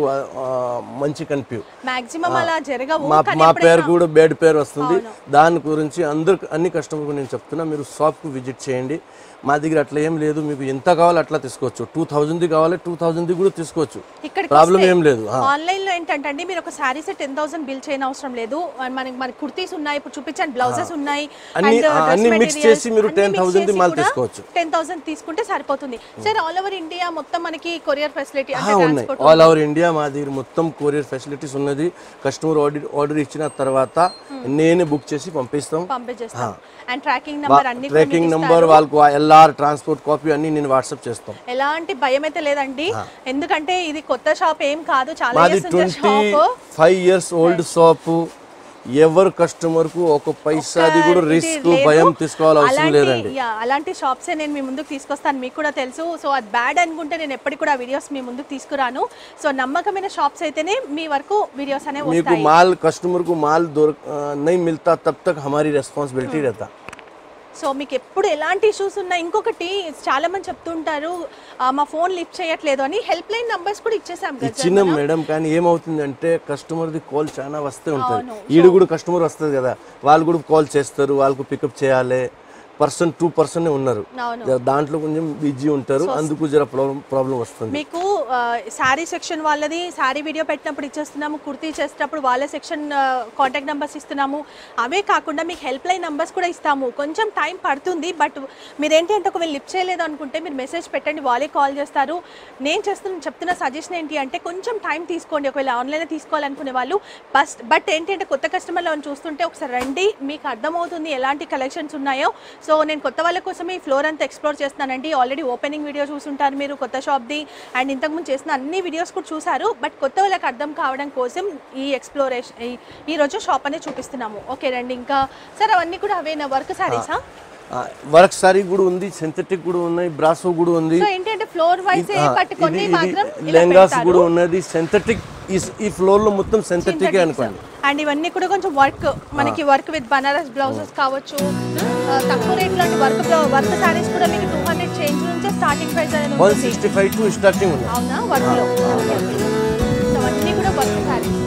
మంచి కనిపించు మాక్సిమం అలా జరగవు మా కానీ మా ఎప్పుడైనా- పేరు కూడా బెడ్ పేరు వస్తుంది దాని గురించి అందరు అన్ని కస్టమర్కు నేను చెప్తున్నా మీరు షాప్కు విజిట్ చేయండి మా దగ్గర అట్లా ఏం లేదు మీకు ఎంత కావాలో అట్లా తీసుకోవచ్చు టూ థౌజండ్ది కావాలి టూ థౌజండ్ది కూడా తీసుకోవచ్చు ఇక్కడికి ప్రాబ్లం వస్తే ఏం లేదు ఆ. ఆన్లైన్ లో ఏంటంటే అండి మీరు ఒక sari set ten thousand bill చేయని అవసరం లేదు అండ్ మనకి మనకి కుర్తీస్ ఉన్నాయి ఇప్పుడు చూపించండి బ్లౌజెస్ ఉన్నాయి అన్ని- ఆ, అన్ని mix చేసి మీరు 10,000 ది మాల్ తీసుకోవచ్చు. టెన్ థౌసండ్ తీసుకుంటే సరిపోతుంది సార్ ఆల్ ఓవర్ ఇండియా మొత్తం మనకి కొరియర్ ఫెసిలిటీ ఆ, అంటే ఉన్నాయి ట్రాన్స్పోర్ట్ ఆల్ ఓవర్ ఇండియా మా దగ్గర మొత్తం కొరియర్ ఫెసిలిటీస్ ఉన్నది కస్టమర్ ఆర్డర్ ఆర్డర్ ఇచ్చిన తర్వాత నేనే బుక్ చేసి పంపిస్తాం పంపించేస్తాం అండ్ ట్రాకింగ్ నెంబర్ అన్ని కూడా ట్రాకింగ్ మీకు నంబర్ ఇస్తారు. వాళ్ళకు ఎల్ఆర్ ట్రాన్స్పోర్ట్ కాపీ అన్ని నేను వాట్సాప్ చేస్తాం ఎలాంటి భయం అయితే లేదండి ఎందుకంటే ఇది కొత్త షాప్ ఏం కాదు చాలా మాది years నుంచి twenty shop five years old shop ఎవరు కస్టమర్ కు ఒక పైసాది కూడా ఇది రిస్క్ లేదు. భయం తీసుకోవాలి అవసరం అలాంటి- లేదండి యా, అలాంటి షాప్సే నేను మీ ముందుకు తీసుకొస్తాను మీకు కూడా తెలుసు సో అది బ్యాడ్ అనుకుంటే నేను ఎప్పటికి కూడా వీడియోస్ మీ ముందుకు తీసుకురాను సో నమ్మకమైన షాప్స్ అయితేనే మీ వరకు వీడియోస్ అనేవి మీకు వస్తాయి माल कस्टमर को माल दौर- अ, नहीं मिलता तब तक हमारी रेस्पॉन्सिबिलिटी रहता సో మీకు ఎప్పుడు ఎలాంటి ఇష్యూస్ ఉన్నా ఇంకొకటి చాలా మంది చెప్తుంటారు "ఆ, మా ఫోన్ లిఫ్ట్ చేయట్లేదు అని హెల్ప్ లైన్ నంబర్స్ కూడా ఇచ్చేసాం కదా ఇచ్చిన మేడం కానీ ఏమవుతుందంటే కస్టమర్ది కాల్ చాలా వస్తే ఉంటుంది అవును. ఈడు కూడా కస్టమర్ వస్తుంది కదా వాళ్ళు కూడా కాల్ చేస్తారు వాళ్ళకు పికప్ చేయాలి పర్సన్ టూ పర్సన్ ఉన్నారు అవును దాంట్లో కొంచెం బిజీ ఉంటారు అందుకు జర ప్రాబ్లం ప్రాబ్లం వస్తుంది మీకు శారీ సెక్షన్ వాళ్ళది శారీ వీడియో పెట్టినప్పుడు ఇచ్చేస్తున్నాము కుర్తీ చేసేటప్పుడు వాళ్ళ సెక్షన్ కాంటాక్ట్ నెంబర్స్ ఇస్తున్నాము అవే కాకుండా మీకు హెల్ప్ లైన్ నెంబర్స్ కూడా ఇస్తాము కొంచెం టైం పడుతుంది బట్ మీరు ఏంటి అంటే ఒకవేళ లిఫ్ట్ చేయలేదు అనుకుంటే మీరు మెసేజ్ పెట్టండి వాళ్ళే కాల్ చేస్తారు నేను చేస్తున్న చెప్తున్న సజెషన్ ఏంటి అంటే కొంచెం టైం తీసుకోండి ఒకవేళ ఆన్లైన్లో తీసుకోవాలనుకునే వాళ్ళు బస్ బట్ ఏంటి అంటే కొత్త కస్టమర్లను చూస్తుంటే ఒకసారి రండి మీకు అర్థమవుతుంది ఎలాంటి కలెక్షన్స్ ఉన్నాయో సో నేను కొత్త వాళ్ళ కోసమే ఈ ఫ్లోర్ అంతా ఎక్స్ప్లోర్ చేస్తున్నానండి ఆల్రెడీ ఓపెనింగ్ వీడియో చూసుంటారు మీరు కొత్త షాప్ది అండ్ ఇంతకుముందు చేసిన అన్ని వీడియోస్ కూడా చూసారు బట్ కొత్త వాళ్ళకి అర్థం కావడం కోసం ఈ ఎక్స్ప్లోరేషన్ ఈ రోజు షాప్ అనేది చూపిస్తున్నాము ఓకే రండి ఇంకా సార్ అవన్నీ కూడా అవేనా వర్క్ శారీసా వర్క్ సారీ కూడా ఉంది సింథటిక్ కూడా ఉన్నాయి బ్రాసో కూడా ఉంది సో ఏంటి అంటే ఫ్లోర్ వైజ్ ఆ, పట్టుకొని ఇది- ఇది మాత్రం ఇలా లెహంగాస్ పెడతారు. కూడా ఉన్నది సింథటిక్ ఈ ఫ్లోర్ లో మొత్తం సింథటిక్ అనుకోండి అండ్ ఇవన్నీ కూడా కొంచెం వర్క్ మనకి వర్క్ విత్ బనారస్ బ్లౌజెస్ కావచ్చు ఆ, తక్కువ రేట్ లోని వర్క్ వర్క్ సారీస్ కూడా మీకు టూ హండ్రెడ్ చేంజ్ నుంచే స్టార్టింగ్ ప్రైస్ అనేది వన్ ఉంటుంది సిక్స్టీ ఫైవ్ టు స్టార్టింగ్ ఉంది అవునా వర్క్ లో సో అన్నీ కూడా work saris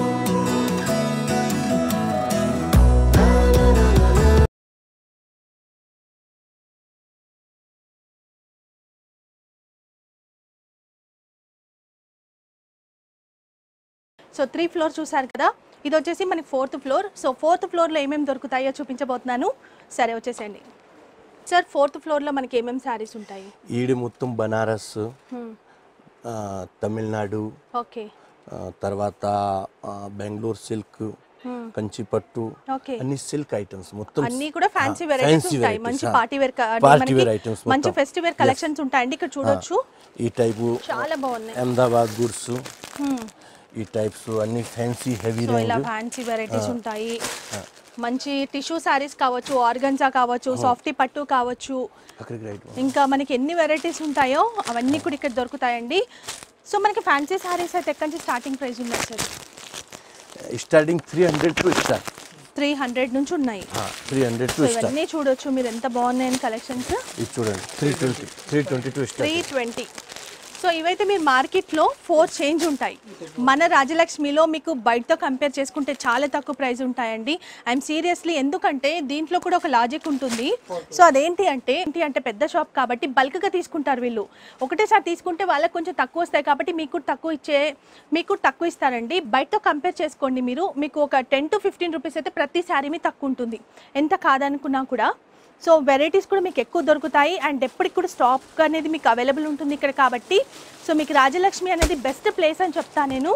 so three floor చూసారు కదా ఇది వచ్చేసి మనకి ఫోర్త్ ఫ్లోర్ సో ఫోర్త్ ఫ్లోర్లో ఏమేమి దొరుకుతాయో చూపించబోతున్నాను సరే వచ్చేసేయండి సార్ ఫోర్త్ ఫ్లోర్లో మనకి ఏమేమి శారీస్ ఉంటాయి ఈడి మొత్తం బనారస్ ఆ, తమిళనాడు ఓకే ఆ, తర్వాత ఆ, బెంగళూరు సిల్క్ కంచిపట్టు ఓకే అన్ని సిల్క్ ఐటమ్స్ మొత్తం అన్ని కూడా ఫ్యాన్సీ ఆ, వెరైటీస్ fancy ఉంటాయి varieties, మంచి ఆ. Party wear Party wear items మంచి మొత్తం. ఫెస్టివల్ కలెక్షన్స్ ఉంటాయండి ఇక్కడ చూడొచ్చు ఈ టైపు చాలా బాగున్నాయి అహ్మదాబాద్ గుడ్స్ Hmm. ఈ టైప్స్ అన్ని ఫ్యాన్సీ హెవీ సో ఇలా రేంజ్ ఫ్యాన్సీ వెరైటీస్ ఉంటాయి మంచి టిష్యూ శారీస్ కావచ్చు ఆర్గన్జా కావచ్చు సాఫ్టీ పట్టు కావచ్చు అక్కడికి రైట్ ఇంకా మనకి ఎన్ని వెరైటీస్ ఉంటాయో అవన్నీ కూడా ఇక్కడ దొరుకుతాయండి సో మనకి ఫ్యాన్సీ శారీస్ అయితే ఎక్కడి నుంచి స్టార్టింగ్ ప్రైస్ ఉన్నాయి sir starting three hundred to start three hundred నుంచి ఉన్నాయి three hundred so to start ఇవన్నీ చూడొచ్చు మీరు ఎంత బాగున్నాయని కలెక్షన్స్ ఇది చూడండి three twenty three twenty to three start twenty so ఇవైతే మీరు మార్కెట్లో ఫోర్ చేంజ్ ఉంటాయి మన రాజలక్ష్మిలో మీకు బయటతో కంపేర్ చేసుకుంటే చాలా తక్కువ ప్రైస్ ఉంటాయండి ఐఎమ్ సీరియస్లీ ఎందుకంటే దీంట్లో కూడా ఒక లాజిక్ ఉంటుంది సో అదేంటి అంటే ఏంటి అంటే పెద్ద షాప్ కాబట్టి బల్క్గా తీసుకుంటారు వీళ్ళు ఒకటేసారి తీసుకుంటే వాళ్ళకి కొంచెం తక్కువ వస్తాయి కాబట్టి మీకు కూడా తక్కువ ఇచ్చే మీకు కూడా తక్కువ ఇస్తారండి బయటతో కంపేర్ చేసుకోండి మీరు మీకు ఒక టెన్ టు ఫిఫ్టీన్ రూపీస్ అయితే ప్రతి శారీ మీ తక్కువ ఉంటుంది ఎంత కాదనుకున్నా కూడా సో వెరైటీస్ కూడా మీకు ఎక్కువ దొరుకుతాయి అండ్ ఎప్పటికి కూడా స్టాక్ అనేది మీకు అవైలబుల్ ఉంటుంది ఇక్కడ కాబట్టి సో మీకు రాజలక్ష్మి అనేది బెస్ట్ ప్లేస్ అని చెప్తా నేను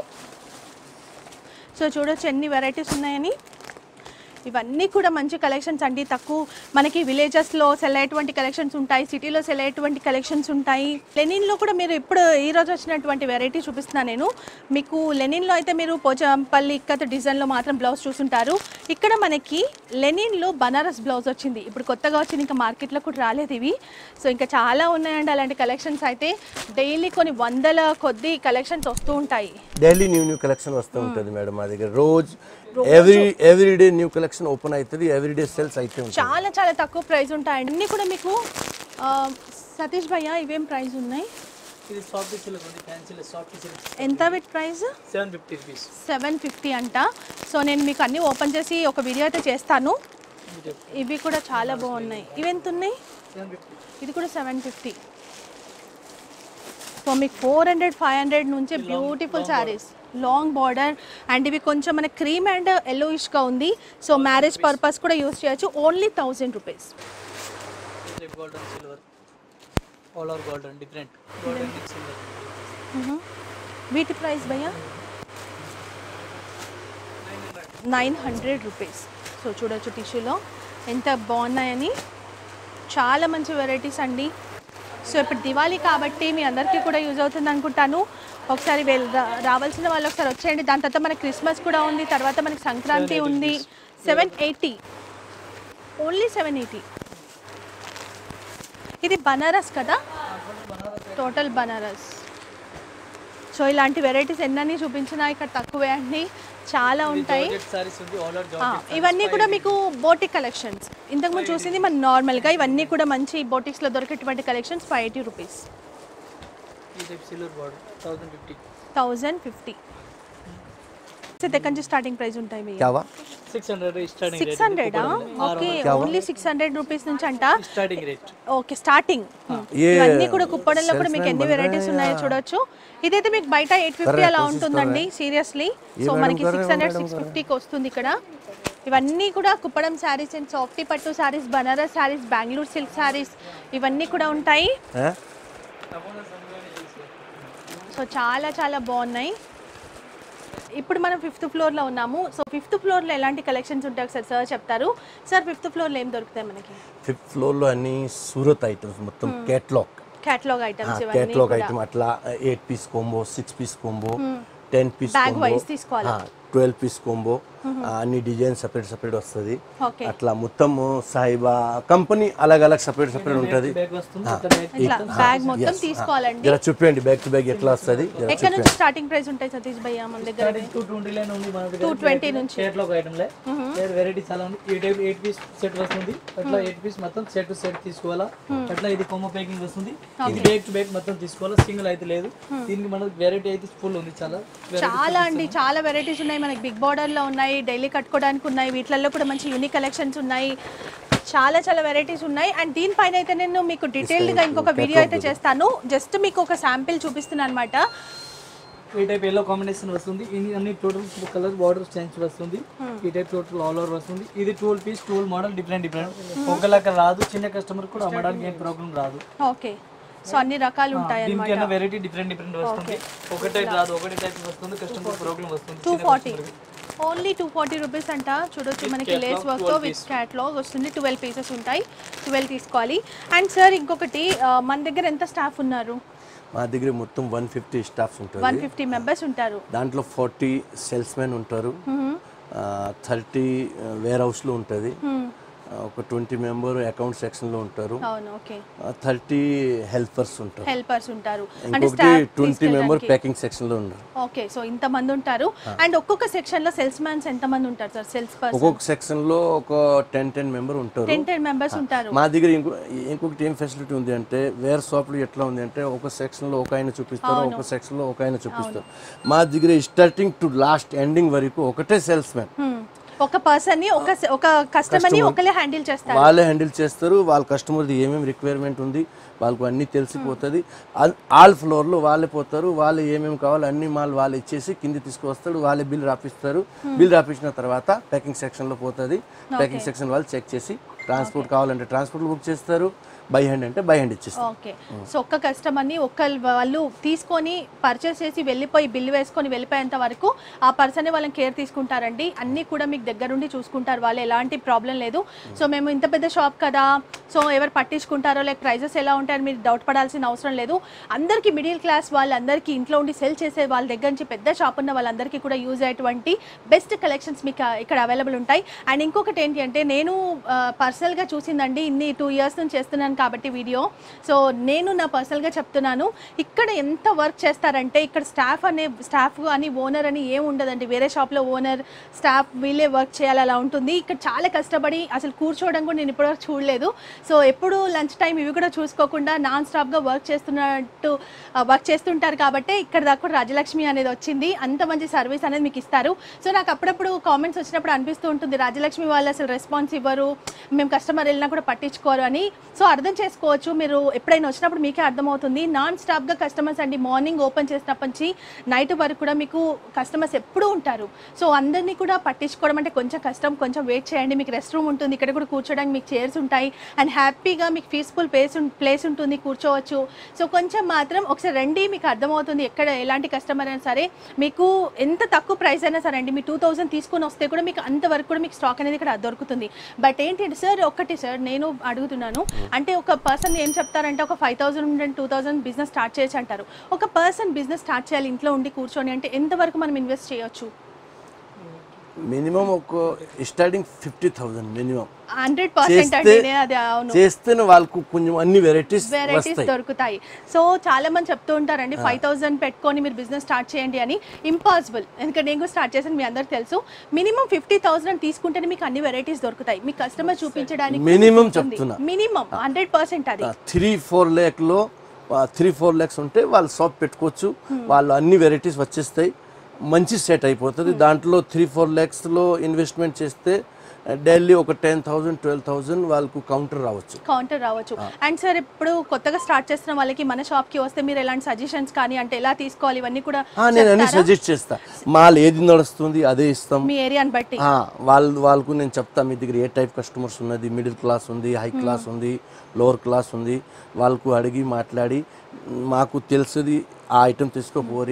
సో చూడొచ్చు ఎన్ని వెరైటీస్ ఉన్నాయని ఇవన్నీ కూడా మంచి కలెక్షన్స్ అండి తక్కువ మనకి విలేజెస్లో సెల్ అయ్యేటువంటి కలెక్షన్స్ ఉంటాయి సిటీలో సెల్ అయ్యేటువంటి కలెక్షన్స్ ఉంటాయి లెనిన్లో కూడా మీరు ఇప్పుడు ఈ రోజు వచ్చినటువంటి వెరైటీ చూపిస్తున్నా నేను మీకు లెనిన్లో అయితే మీరు పోచంపల్లి ఇక్కత డిజైన్లో మాత్రం బ్లౌజ్ చూసుంటారు ఇక్కడ మనకి లెనిన్లో బనారస్ బ్లౌజ్ వచ్చింది ఇప్పుడు కొత్తగా వచ్చింది ఇంకా మార్కెట్లో కూడా రాలేదు ఇవి సో ఇంకా చాలా ఉన్నాయండి అలాంటి కలెక్షన్స్ అయితే డైలీ కొన్ని వందల కొద్ది కలెక్షన్స్ వస్తూ ఉంటాయి డైలీ న్యూ న్యూ కలెక్షన్ వస్తూ ఉంటుంది మేడం మా దగ్గర రోజు every every day new collection open అవుతుంది ఎవ్రీ డే సేల్స్ అయితే ఉంటుంది చాలా చాలా తక్కువ ప్రైస్ ఉంటాయండి అన్నీ కూడా మీకు ఆ, సతీష్ భయ్య ఇవేం ప్రైస్ ఉన్నాయి ఇది సాఫ్ట్ సిల్క్ ఉంది ఫ్యాన్సీ సాఫ్ట్ సిల్క్ ఎంత with price seven fifty rupees seven fifty అంట సో నేను మీకు అన్నీ ఓపెన్ చేసి ఒక వీడియో అయితే చేస్తాను ఇవి కూడా చాలా బాగున్నాయి ఇవి ఎంత ఉన్నాయి సెవెన్ ఫిఫ్టీ ఇది కూడా సెవెన్ ఫిఫ్టీ సో మీకు ఫోర్ హండ్రెడ్ ఫైవ్ హండ్రెడ్ నుంచే beautiful saris long border and ఇవి కొంచెం మన క్రీమ్ అండ్ ఎల్లోయిష్గా ఉంది సో మ్యారేజ్ పర్పస్ కూడా యూస్ చేయొచ్చు only thousand rupees gold and silver all or gold and different gold and silver వీటి ప్రైస్ భయ్యా నైన్ హండ్రెడ్ రూపీస్ సో చూడొచ్చు టిష్యూలో ఎంత బాగున్నాయని చాలా మంచి వెరైటీస్ అండి సో ఇప్పుడు దివాళీ కాబట్టి మీ అందరికీ కూడా యూజ్ అవుతుంది అనుకుంటాను ఒకసారి వెల్ రా- రావాల్సిన వాళ్ళు ఒకసారి వచ్చేయండి దాని తర్వాత మనకి క్రిస్మస్ కూడా ఉంది తర్వాత మనకి సంక్రాంతి ఉంది seven eighty only seven eighty ఇది బనారస్ కదా టోటల్ బనారస్ సో ఇలాంటి వెరైటీస్ ఎన్నని చూపించినా ఇక్కడ తక్కువే అండి చాలా ఉంటాయి జార్జెట్ సారీస్ ఉంది ఆల్ ఆర్ ఆ, జార్జెట్ ఇవన్నీ కూడా మీకు బోటిక్ కలెక్షన్స్ ఇంతకుముందు చూసింది మన నార్మల్గా ఇవన్నీ కూడా మంచి బోటిక్స్లో దొరికేటువంటి కలెక్షన్స్ ఫైవ్ ఎయిటీ రూపీస్ ఈ type silver border thousand fifty thousand fifty ఎక్కడి నుంచి స్టార్టింగ్ ప్రైస్ ఉంటాయి మీ క్యావా సిక్స్ హండ్రెడ్ స్టార్టింగ్ సిక్స్ హండ్రెడా okay only six hundred rupees నుంచి అంట స్టార్టింగ్ రేట్ ఓకే స్టార్టింగ్ ఏ ఇవన్నీ కూడా కుప్పడంలో కూడా మీకు ఎన్ని వెరైటీస్ ఉన్నాయో చూడొచ్చు ఇదైతే మీకు బయట ఎయిట్ ఫిఫ్టీ అలా ఉంటుందండి సీరియస్లీ సో మనకి సిక్స్ హండ్రెడ్ సిక్స్ ఫిఫ్టీకి వస్తుంది ఇక్కడ ఇవన్నీ కూడా కుప్పడం శారీస్ అండ్ సాఫ్టీ పట్టు శారీస్ బనారస్ శారీస్ బెంగళూరు సిల్క్ శారీస్ ఇవన్నీ కూడా ఉంటాయి సో చాలా చాలా బాగున్నాయి ఇప్పుడు మనం ఫిఫ్త్ ఫ్లోర్లో ఉన్నాము సో ఫిఫ్త్ ఫ్లోర్లో ఎలాంటి కలెక్షన్స్ ఉంటాయి ఒకసారి సార్ చెప్తారు సార్ ఫిఫ్త్ ఫ్లోర్లో ఏం దొరుకుతాయి మనకి ఫిఫ్త్ ఫ్లోర్లో అన్ని సూరత్ ఐటమ్స్ మొత్తం కేటలాగ్ క్యాటలాగ్ ఐటమ్స్ ఇవన్నీ కేటలాగ్ కూడా. ఐటమ్ అట్లా eight piece combo six piece combo ten piece Bag wise తీసుకోవాలా? ట్వెల్వ్ పీస్ కోంబో అన్ని డిజైన్ సపరేట్ సపరేట్ వస్తుంది ఓకే అట్లా మొత్తం సాయిబా కంపెనీ అలగ్ అలగ్ సపరేట్ సపరేట్ ఉంటుంది బ్యాగ్ వస్తుంది ఇట్లా బ్యాగ్ ఇట్లా బ్యాగ్ మొత్తం తీసుకోవాలండి జర చూపించండి బ్యాక్ టు బ్యాక్ ఎట్లా వస్తుంది జర ఎక్కడ నుంచి స్టార్టింగ్ ప్రైస్ ఉంటాయి సతీష్ భయ్య మన దగ్గర స్టార్టింగ్ టూ ట్వంటీ లైన్ ఉంది మన దగ్గర 220 నుంచి. కేటలాగ్ ఐటమ్ లే వెరైటీ చాలా ఉంది ఈ టైప్ ఎయిట్ పీస్ సెట్ వస్తుంది అట్లా ఎయిట్ పీస్ మొత్తం సెట్ టు సెట్ తీసుకోవాలా అట్లా ఇది కొమ్మ ప్యాకింగ్ వస్తుంది ఇది బ్యాక్ టు బ్యాక్ మొత్తం తీసుకోవాలా సింగిల్ అయితే లేదు దీనికి మనకి వెరైటీ అయితే ఫుల్ ఉంది చాలా చాలా అండి చాలా వెరైటీస్ ఉన్నాయి మనకి బిగ్ బార్డర్ లో ఉన్నాయి డైలీ కట్టుకోవడానికి ఉన్నాయి వీటిల్లో కూడా మంచి యూనిక్ కలెక్షన్స్ ఉన్నాయి చాలా చాలా వెరైటీస్ ఉన్నాయి అండ్ దీనిపైన అయితే నేను మీకు డీటెయిల్డ్ గా ఇంకొక వీడియో అయితే చేస్తాను జస్ట్ మీకు ఒక శాంపిల్ చూపిస్తున్నాను అనమాట ఈ టైప్ ఎల్లో కాంబినేషన్ వస్తుంది ఇది అన్ని టోటల్ కలర్ బార్డర్ చేంజ్ వస్తుంది ఈ టైప్ టోటల్ ఆల్ ఓవర్ వస్తుంది ఇది tool piece tool model different different ఒకలాగా రాదు చిన్న కస్టమర్ కూడా అమ్మడానికి ఏం ప్రాబ్లం రాదు ఓకే సో అన్ని రకాలు ఉంటాయి దీనికి అన్న వెరైటీ డిఫరెంట్ డిఫరెంట్ వస్తుంది ఒక టైప్ రాదు ఒకటి టైప్ వస్తుంది కస్టమర్ ప్రాబ్లం వస్తుంది two forty only two forty rupees అంట చూడొచ్చు మనకి లేస్ వర్క్ తో విత్ క్యాట్లాగ్ వస్తుంది ట్వెల్వ్ పీసెస్ ఉంటాయి ట్వెల్వ్ తీసుకోవాలి అండ్ సార్ ఇంకొకటి ఆ, మన దగ్గర ఎంత స్టాఫ్ ఉన్నారు మా దగ్గర మొత్తం వన్ ఫిఫ్టీ స్టాఫ్స్ ఉంటుంది వన్ ఫిఫ్టీ మెంబర్స్ ఉంటారు దాంట్లో ఫార్టీ సేల్స్ మెన్ ఉంటారు థర్టీ వేర్ హౌస్లో ఉంటుంది ఒక ట్వంటీ మెంబర్ అకౌంట్ సెక్షన్లో ఉంటారు అవును ఓకే థర్టీ హెల్పర్స్ ఉంటారు హెల్పర్స్ ఉంటారు అంటే ఇంకొకటి స్టాఫ్ ట్వంటీ మెంబర్ ప్యాకింగ్ సెక్షన్లో ఉన్నారు ఓకే సో ఇంత మంది ఉంటారు అండ్ ఒక్కొక్క సెక్షన్ లో సేల్స్ మ్యాన్స్ ఎంత మంది ఉంటారు సార్ సేల్స్ పర్సన్ ఒక్కొక్క సెక్షన్లో ఒక టెన్ టెన్ మెంబర్ ఉంటారు టెన్ టెన్ మెంబర్స్ ఉంటారు మా దగ్గర ఇంకో ఇంకొకటి ఏం ఫెసిలిటీ ఉంది అంటే వేరే షాప్లో ఎట్లా ఉంది అంటే ఒక సెక్షన్లో ఒక ఆయన చూపిస్తారు ఒక సెక్షన్లో ఒక ఆయన చూపిస్తారు మా దగ్గర స్టార్టింగ్ టు లాస్ట్ ఎండింగ్ వరకు ఒకటే సేల్స్ మ్యాన్ Hmm. ఒక పర్సన్ ని ఒక ఒక కస్టమర్ ని ఒకలే హ్యాండిల్ చేస్తారు వాళ్ళే హ్యాండిల్ చేస్తారు వాళ్ళ కస్టమర్ది ఏమేమి రిక్వైర్మెంట్ ఉంది వాళ్ళకు అన్నీ తెలిసిపోతుంది ఆల్ ఫ్లోర్లో వాళ్ళే పోతారు వాళ్ళు ఏమేమి కావాలి అన్ని మాల్ వాళ్ళు ఇచ్చేసి కింది తీసుకొస్తాడు వాళ్ళే బిల్ రాపిస్తారు బిల్ రాపించిన తర్వాత ప్యాకింగ్ సెక్షన్లో పోతుంది ప్యాకింగ్ సెక్షన్ వాళ్ళు చెక్ చేసి ట్రాన్స్పోర్ట్ కావాలంటే ట్రాన్స్పోర్ట్ బుక్ చేస్తారు బై హ్యాండ్ అంటే బై హ్యాండ్ ఇచ్చేస్తారు ఓకే సో ఒక్క కస్టమర్ ని ఒక్క వాళ్ళు తీసుకొని పర్చేస్ చేసి వెళ్ళిపోయి బిల్ వేసుకొని వెళ్ళిపోయేంత వరకు ఆ పర్సన్ వాళ్ళని కేర్ తీసుకుంటారండి అన్నీ కూడా మీకు దగ్గరుండి చూసుకుంటారు వాళ్ళు ఎలాంటి ప్రాబ్లం లేదు సో మేము ఇంత పెద్ద షాప్ కదా సో ఎవరు పట్టించుకుంటారో లేక ప్రైజెస్ ఎలా ఉంటాయని మీరు డౌట్ పడాల్సిన అవసరం లేదు అందరికీ మిడిల్ క్లాస్ వాళ్ళందరికీ ఇంట్లో ఉండి సెల్ చేసే వాళ్ళ దగ్గర నుంచి పెద్ద షాప్ ఉన్న వాళ్ళందరికీ కూడా యూజ్ అయ్యేటువంటి బెస్ట్ కలెక్షన్స్ మీకు ఇక్కడ అవైలబుల్ ఉంటాయి అండ్ ఇంకొకటి ఏంటి అంటే నేను పర్సనల్గా చూసిందండి ఇన్ని టూ ఇయర్స్ నుంచి చేస్తున్నాను కాబట్టి వీడియో సో నేను నా పర్సనల్గా చెప్తున్నాను ఇక్కడ ఎంత వర్క్ చేస్తారంటే ఇక్కడ స్టాఫ్ అనే స్టాఫ్ అని ఓనర్ అని ఏం ఉండదండి వేరే షాప్లో ఓనర్ స్టాఫ్ వీళ్ళే వర్క్ చేయాలి అలా ఉంటుంది ఇక్కడ చాలా కష్టపడి అసలు కూర్చోవడం కూడా నేను ఇప్పటివరకు చూడలేదు సో ఎప్పుడు లంచ్ టైం ఇవి కూడా చూసుకోకుండా నాన్ స్టాప్గా వర్క్ చేస్తున్నట్టు వర్క్ చేస్తుంటారు కాబట్టి ఇక్కడ దాకా కూడా రాజలక్ష్మి అనేది వచ్చింది అంత మంచి సర్వీస్ అనేది మీకు ఇస్తారు సో నాకు అప్పుడప్పుడు కామెంట్స్ వచ్చినప్పుడు అనిపిస్తూ ఉంటుంది రాజలక్ష్మి వాళ్ళు అసలు రెస్పాన్స్ ఇవ్వరు మేము కస్టమర్ వెళ్ళినా కూడా పట్టించుకోరు అని సో అర్థం చేసుకోవచ్చు మీరు ఎప్పుడైనా వచ్చినప్పుడు మీకే అర్థమవుతుంది నాన్ స్టాప్గా కస్టమర్స్ అండి మార్నింగ్ ఓపెన్ చేసినప్పటి నుంచి నైట్ వరకు కూడా మీకు కస్టమర్స్ ఎప్పుడూ ఉంటారు సో అందరినీ కూడా పట్టించుకోవడం అంటే కొంచెం కష్టం కొంచెం వెయిట్ చేయండి మీకు రెస్ట్ రూమ్ ఉంటుంది ఇక్కడ కూడా కూర్చోడానికి మీకు చైర్స్ ఉంటాయి అండ్ హ్యాపీగా మీకు పీస్ఫుల్ ప్లేస్ ప్లేస్ ఉంటుంది కూర్చోవచ్చు సో కొంచెం మాత్రం ఒకసారి రండి మీకు అర్థమవుతుంది ఎక్కడ ఎలాంటి కస్టమర్ అయినా సరే మీకు ఎంత తక్కువ ప్రైస్ అయినా సరే అండి మీ టూ థౌసండ్ తీసుకొని వస్తే కూడా మీకు అంతవరకు కూడా మీకు స్టాక్ అనేది ఇక్కడ దొరుకుతుంది బట్ ఏంటి సార్ ఒక్కటి సార్ నేను అడుగుతున్నాను అంటే ఒక పర్సన్ ఏం చెప్తారంటే ఒక five thousand and two thousand business start చేయొచ్చు అంటారు ఒక పర్సన్ బిజినెస్ స్టార్ట్ చేయాలి ఇంట్లో ఉండి కూర్చొని అంటే ఎంతవరకు మనం ఇన్వెస్ట్ చేయొచ్చు మినిమం ఒక starting fifty thousand minimum hundred percent అండి చేస్తే నేను అది అవును చేస్తేనే వాళ్ళకు కొంచెం అన్ని వెరైటీస్ వెరైటీస్ వస్తాయి దొరుకుతాయి సో చాలా మంది చెప్తూ ఉంటారండి ఫైవ్ థౌసండ్ పెట్టుకొని మీరు బిజినెస్ స్టార్ట్ చేయండి అని ఇంపాసిబుల్ ఎందుకంటే నేను కూడా స్టార్ట్ చేసాను మీ అందరికి తెలుసు మినిమం ఫిఫ్టీ థౌసండ్ తీసుకుంటేనే మీకు అన్ని వెరైటీస్ దొరుకుతాయి మీ కస్టమర్ చూపించడానికి మినిమం చెప్తున్నా మినిమం హండ్రెడ్ పర్సెంట్ అది త్రీ ఫోర్ ల్యాక్లో త్రీ ఫోర్ ల్యాక్స్ ఉంటే వాళ్ళు షాప్ పెట్టుకోవచ్చు వాళ్ళు అన్ని వెరైటీస్ వచ్చేస్తాయి మంచి సెట్ అయిపోతుంది దాంట్లో త్రీ ఫోర్ ల్యాక్స్లో ఇన్వెస్ట్మెంట్ చేస్తే డైలీ ఒక టెన్ థౌసండ్ ట్వెల్వ్ థౌసండ్ వాళ్ళకు కౌంటర్ రావచ్చు కౌంటర్ రావచ్చు అండ్ సార్ ఇప్పుడు కొత్తగా స్టార్ట్ చేస్తున్న వాళ్ళకి మన షాప్ కి వస్తే మీరు ఎలాంటి సజెషన్స్ కానీ అంటే ఎలా తీసుకోవాలి ఇవన్నీ కూడా ఆ, నేను అన్ని చెప్తారా? సజెస్ట్ చేస్తా మాల్ ఏది నడుస్తుంది అదే ఇస్తాం మీ ఏరియాని బట్టి ఆ, వాళ్ళు వాళ్ళకు నేను చెప్తా మీ దగ్గర ఏ టైప్ కస్టమర్స్ ఉన్నది మిడిల్ క్లాస్ ఉంది హై క్లాస్ ఉంది లోవర్ క్లాస్ ఉంది వాళ్ళకు అడిగి మాట్లాడి మాకు తెలుసుది ఆ ఐటెం తీసుకోపోరి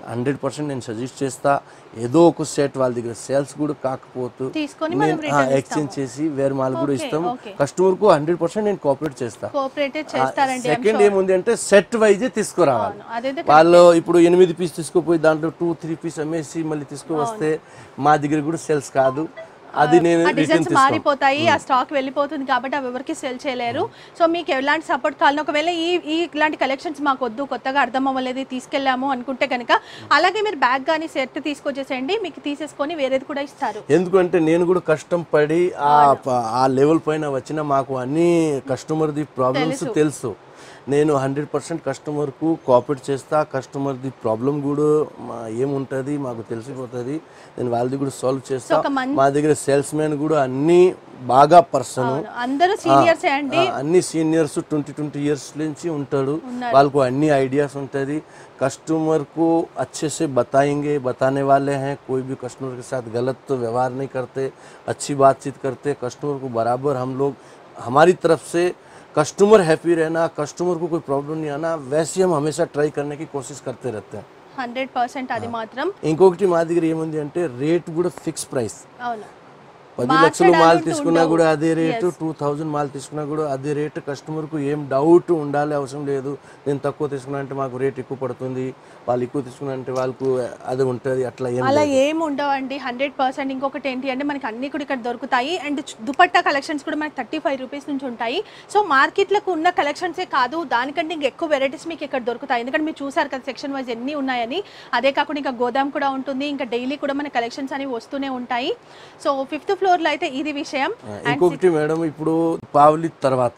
హండ్రెడ్ పర్సెంట్ నేను సజెస్ట్ చేస్తా ఏదో ఒక సెట్ వాళ్ళ దగ్గర సేల్స్ కూడా కాకపోతే తీసుకొని మనం నేను return ఎక్స్చేంజ్ చేసి వేరే మాల్ కూడా Okay, ఇస్తాం okay. కస్టమర్ కు హండ్రెడ్ పర్సెంట్ నేను కోఆపరేట్ చేస్తా కోఆపరేటెడ్ చేస్తారండి I'm సెకండ్ sure. ఏముంది అంటే సెట్ వైజే తీసుకురావాలి అవును, అదైతే వాళ్ళు ఇప్పుడు ఎనిమిది పీస్ తీసుకుపోయి దాంట్లో టూ త్రీ పీస్ అమ్మేసి మళ్ళీ తీసుకువస్తే మా దగ్గర కూడా సేల్స్ కాదు అది నేను ఆ రిటర్న్ డిజైన్స్ తీసుకో మారిపోతాయి ఆ స్టాక్ వెళ్ళిపోతుంది కాబట్టి అవి ఎవరికి సెల్ చేయలేరు సో మీకు ఎలాంటి సపోర్ట్ కావాలి ఒకవేళ ఈ ఈ ఇలాంటి కలెక్షన్స్ మాకు వద్దు కొత్తగా అర్థం అవ్వలేదు తీసుకెళ్ళాము అనుకుంటే కనుక అలాగే మీరు బ్యాగ్ కానీ సెట్ తీసుకొచ్చేసేయండి మీకు తీసేసుకొని వేరేది కూడా ఇస్తారు ఎందుకంటే నేను కూడా కష్టం పడి ఆ ప- ఆ లెవెల్ పైన వచ్చిన మాకు అన్ని కస్టమర్ది ప్రాబ్లమ్స్ తెలుసు నేను హండ్రెడ్ పర్సెంట్ కస్టమర్కు కోఆపరేట్ చేస్తా కస్టమర్ది ప్రాబ్లం కూడా మా ఏముంటుంది మాకు తెలిసిపోతుంది నేను వాళ్ళది కూడా సాల్వ్ చేస్తా ఒక మంచి- మా దగ్గర సేల్స్ మ్యాన్ కూడా అన్ని బాగా పర్సన్ అందరూ సీనియర్స్ అండి అన్ని సీనియర్స్ ట్వంటీ ట్వంటీ ఇయర్స్ నుంచి ఉంటాడు వాళ్ళకు అన్ని ఐడియాస్ ఉంటుంది कस्टमर को अच्छे से बताएंगे बताने वाले हैं कोई भी कस्टमर के साथ गलत तो व्यवहार नहीं करते अच्छी बातचीत करते कस्टमर को बराबर हम लोग हमारी तरफ से कस्टमर हैप्पी रहना कस्टमर को कोई प्रॉब्लम नहीं आना वैसे हम हमेशा ट्राई करने की कोशिश करते रहते हैं హండ్రెడ్ పర్సెంట్ అది మాత్రం ఇంకొకటి మా దగ్గర ఏముంది అంటే రేట్ కూడా ఫిక్స్ ప్రైస్ అవును పది లక్షలు మాల్ తీసుకున్నా కూడా అదే రేటు టూ థౌజండ్ మాల్ తీసుకున్నా కూడా అదే రేటు కస్టమర్కు ఏం డౌట్ ఉండాలి అవసరం లేదు నేను తక్కువ తీసుకున్నా అంటే మాకు రేట్ ఎక్కువ పడుతుంది వాళ్ళు ఎక్కువ తీసుకున్నా అంటే వాళ్ళకు అది ఉంటుంది అట్లా ఏం అలా ఏం ఉండవండి హండ్రెడ్ పర్సెంట్ ఇంకొకటి ఏంటి అంటే మనకి అన్ని కూడా ఇక్కడ దొరుకుతాయి అండ్ దుపట్టా కలెక్షన్స్ కూడా మనకి థర్టీ ఫైవ్ రూపీస్ నుంచి ఉంటాయి సో మార్కెట్లకు ఉన్న కలెక్షన్సే కాదు దానికంటే ఇంకా ఎక్కువ వెరైటీస్ మీకు ఇక్కడ దొరుకుతాయి ఎందుకంటే మీరు చూసారు కదా సెక్షన్ వైజ్ ఎన్ని ఉన్నాయని అదే కాకుండా ఇంకా గోదాం కూడా ఉంటుంది ఇంకా డైలీ కూడా మన కలెక్షన్స్ అనేవి వస్తూనే ఉంటాయి సో ఫిఫ్త్ ఫ్లోర్లో అయితే ఇది విషయం ఇంకొకటి మేడం ఇప్పుడు దీపావళి తర్వాత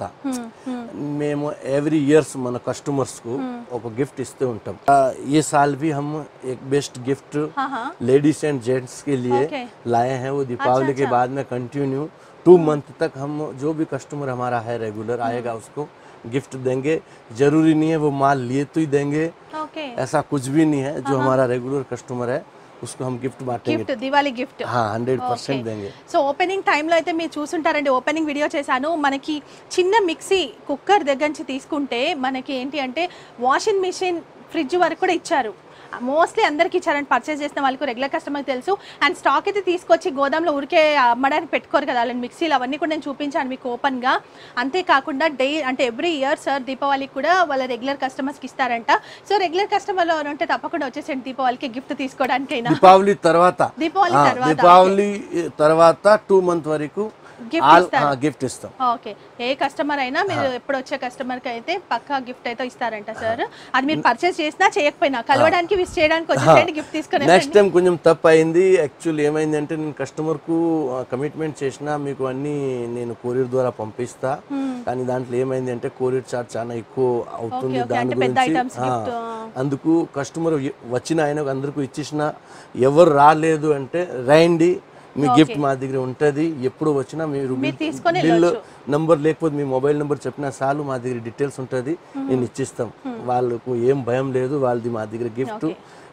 మేము ఎవ్రీ ఇయర్స్ మన కస్టమర్స్ కు ఒక గిఫ్ట్ ఇస్తూ ఉంటాం ఆ, ये साल भी हम एक बेस्ट गिफ्ट हाँ हाँ लेडीज एंड जेंट्स के लिए Okay. लाए हैं वो दीपावली के बाद में कंटिन्यू टू मंथ तक हम जो भी कस्टमर हमारा है रेगुलर आएगा उसको गिफ्ट देंगे जरूरी नहीं है वो माल लिए तो ही देंगे ఓకే ऐसा कुछ भी नहीं है जो हमारा रेगुलर कस्टमर है उसको हम गिफ्ट बांटेंगे గిఫ్ట్ దివాళీ గిఫ్ట్ हाँ हंड्रेड परसेंट देंगे సో ఓపెనింగ్ టైంలో అయితే మీరు చూసుంటారండి ఓపెనింగ్ వీడియో చేశాను మనకి చిన్న మిక్సీ కుక్కర్ దగ్గర నుంచి తీసుకుంటే మనకి ఏంటి అంటే వాషింగ్ మిషన్ ఫ్రిడ్జ్ వరకు కూడా ఇచ్చారు మోస్ట్లీ అందరికి ఇచ్చారండి పర్చేస్ చేసిన వాళ్ళకు రెగ్యులర్ కస్టమర్ తెలుసు అండ్ స్టాక్ అయితే తీసుకొచ్చి గోదాంలో ఉరికే అమ్మడానికి పెట్టుకోరు కదా అలాంటి మిక్సీలు అవన్నీ కూడా నేను చూపించాను మీకు ఓపెన్గా అంతేకాకుండా డే అంటే ఎవ్రీ ఇయర్ సార్ దీపావళికి కూడా వాళ్ళ రెగ్యులర్ కస్టమర్స్కి ఇస్తారంట సో రెగ్యులర్ కస్టమర్లో ఉంటే తప్పకుండా వచ్చేసండి దీపావళికి గిఫ్ట్ తీసుకోవడానికైనా దీపావళి తర్వాత దీపావళి ఆ, తర్వాత, దీపావళి తర్వాత టూ మంత్ వరకు Gift ఆల్ ఇస్తారు. గిఫ్ట్ ఇస్తాం ఓకే ఏ కస్టమర్ అయినా మీరు ఎప్పుడు వచ్చే కస్టమర్ కి అయితే పక్కా గిఫ్ట్ అయితే ఇస్తారంట సార్ అది మీరు పర్చేస్ చేసినా చేయకపోయినా కలవడానికి విష్ చేయడానికి వచ్చేసేయండి గిఫ్ట్ తీసుకుని నెక్స్ట్ టైం కొంచెం తప్పు అయింది యాక్చువల్ ఏమైందంటే నేను కస్టమర్ కు కమిట్మెంట్ చేసిన మీకు అన్ని నేను కొరియర్ ద్వారా పంపిస్తా కానీ దాంట్లో ఏమైంది అంటే కొరియర్ చార్జ్ చాలా ఎక్కువ అవుతుంది Okay, okay. దాని అంటే పెద్ద గురించి items ఆ, gift, ఆ. అందుకు కస్టమర్ వచ్చిన ఆయన అందరికీ ఇచ్చేసిన ఎవరు రాలేదు అంటే రండి మీ గిఫ్ట్ మా దగ్గర ఉంటది ఎప్పుడు వచ్చినా మీరు మీరు తీసుకొని బిల్ నంబర్ లేకపోతే మీ మొబైల్ నంబర్ చెప్పినా చాలు మా దగ్గర డీటెయిల్స్ ఉంటది నేను ఇచ్చిస్తాం వాళ్ళకు ఏం భయం లేదు వాళ్ళది మా దగ్గర గిఫ్ట్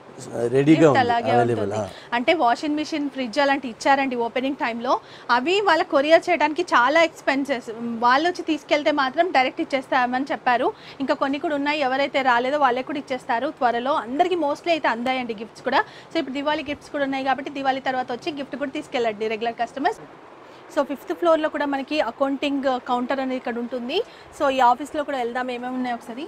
రెడీగా ఉంది అలాగే అవైలబుల్ ఉంటుంది అంటే వాషింగ్ మిషన్ ఫ్రిడ్జ్ అలాంటి ఇచ్చారండి ఓపెనింగ్ టైంలో అవి వాళ్ళ కొరియర్ చేయడానికి చాలా ఎక్స్పెన్సెస్ వాళ్ళు వచ్చి తీసుకెళ్తే మాత్రం డైరెక్ట్ ఇచ్చేస్తామని చెప్పారు ఇంకా కొన్ని కూడా ఉన్నాయి ఎవరైతే రాలేదో వాళ్ళే కూడా ఇచ్చేస్తారు త్వరలో అందరికీ మోస్ట్లీ అయితే అందాయండి గిఫ్ట్స్ కూడా సో ఇప్పుడు దివాళీ గిఫ్ట్స్ కూడా ఉన్నాయి కాబట్టి దివాళీ తర్వాత వచ్చి గిఫ్ట్ కూడా తీసుకెళ్ళండి రెగ్యులర్ కస్టమర్స్ సో ఫిఫ్త్ ఫ్లోర్లో కూడా మనకి అకౌంటింగ్ కౌంటర్ అనేది ఇక్కడ ఉంటుంది సో ఈ ఆఫీస్లో కూడా వెళ్దాం ఏమేమి ఉన్నాయి ఒకసారి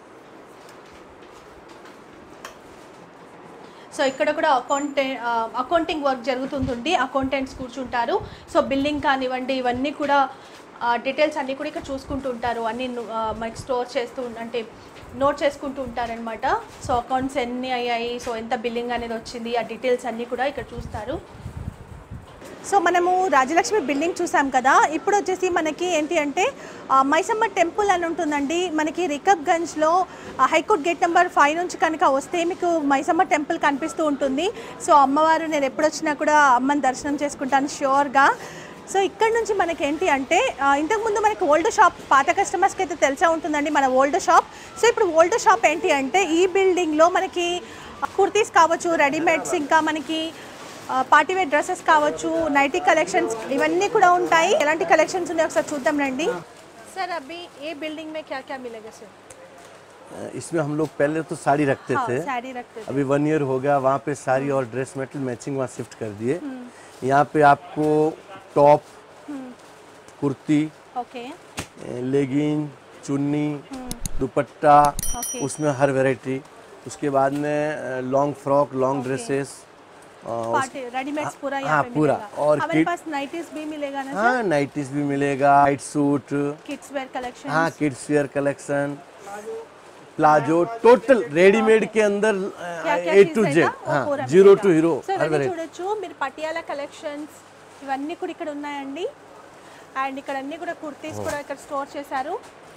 సో ఇక్కడ కూడా అకౌంటె అకౌంటింగ్ వర్క్ జరుగుతుంటుంది అకౌంటెంట్స్ కూర్చుంటారు సో బిల్లింగ్ కానివ్వండి ఇవన్నీ కూడా డీటెయిల్స్ అన్నీ కూడా ఇక్కడ చూసుకుంటూ ఉంటారు అన్ని ఆ, మనకి స్టోర్ చేస్తూ ఉం- అంటే నోట్ చేసుకుంటూ ఉంటారనమాట సో అకౌంట్స్ ఎన్ని అయ్యాయి సో ఎంత బిల్లింగ్ అనేది వచ్చింది ఆ డీటెయిల్స్ అన్నీ కూడా ఇక్కడ చూస్తారు సో మనము రాజలక్ష్మి బిల్డింగ్ చూసాం కదా ఇప్పుడు వచ్చేసి మనకి ఏంటి అంటే ఆ, మైసమ్మ టెంపుల్ అని ఉంటుందండి మనకి రికబ్గంజ్లో ఆ, హైకోర్ట్ గేట్ నెంబర్ ఫైవ్ నుంచి కనుక వస్తే మీకు మైసమ్మ టెంపుల్ కనిపిస్తూ ఉంటుంది సో అమ్మవారు నేను ఎప్పుడు వచ్చినా కూడా అమ్మని దర్శనం చేసుకుంటాను ష్యూర్గా సో ఇక్కడ నుంచి మనకి ఏంటి అంటే ఆ, ఇంతకుముందు మనకి ఓల్డ్ షాప్ పాత కస్టమర్స్కి అయితే తెలిసే ఉంటుందండి మన ఓల్డ్ షాప్ సో ఇప్పుడు ఓల్డ్ షాప్ ఏంటి అంటే ఈ బిల్డింగ్లో మనకి కుర్తీస్ కావచ్చు రెడీమేడ్స్ ఇంకా మనకి పార్టీ వేర్ డ్రెస్సెస్ కావచ్చు నైటీ కలెక్షన్స్ ఇవన్నీ కూడా ఉంటాయి ఎలాంటి కలెక్షన్స్ ఉన్నాయో ఒకసారి చూద్దాం రండి సార్ అభి ఏ బిల్డింగ్ మే క్యా క్యా మిలేగా సార్ इसमें हम लोग पहले तो साड़ी रखते हाँ, थे साड़ी रखते थे अभी वन ईयर हो गया वहाँ पे साड़ी और ड्रेस मेटल मैचिंग वहाँ शिफ्ट कर दिए यहाँ पे आपको टॉप कुर्ती ఓకే लेगिंग चुन्नी दुपट्टा ओके उसमें हर वैरायटी उसके बाद में long frock long dresses party readymades पूरा हाँ, यहाँ पे पूरा। मिलेगा और हमारे किड- पास नाइटीज भी मिलेगा ना हाँ नाइटीज भी मिलेगा night suit kids wear collection हाँ kids wear collection palazzo total readymade के अंदर क्या-क्या ए चीज़ टू है जेड ना, वो हाँ पूरा जीरो मिलेगा. टू हीरो సో हर ఇవన్నీ वैरायटी చూడొచ్చు మీరు పటియాలా కలెక్షన్స్ ఇవన్నీ కూడా ఇక్కడ ఉన్నాయండి అండ్ ఇక్కడ అన్ని కూడా కుర్తీస్ కూడా ఇక్కడ స్టోర్ చేశారు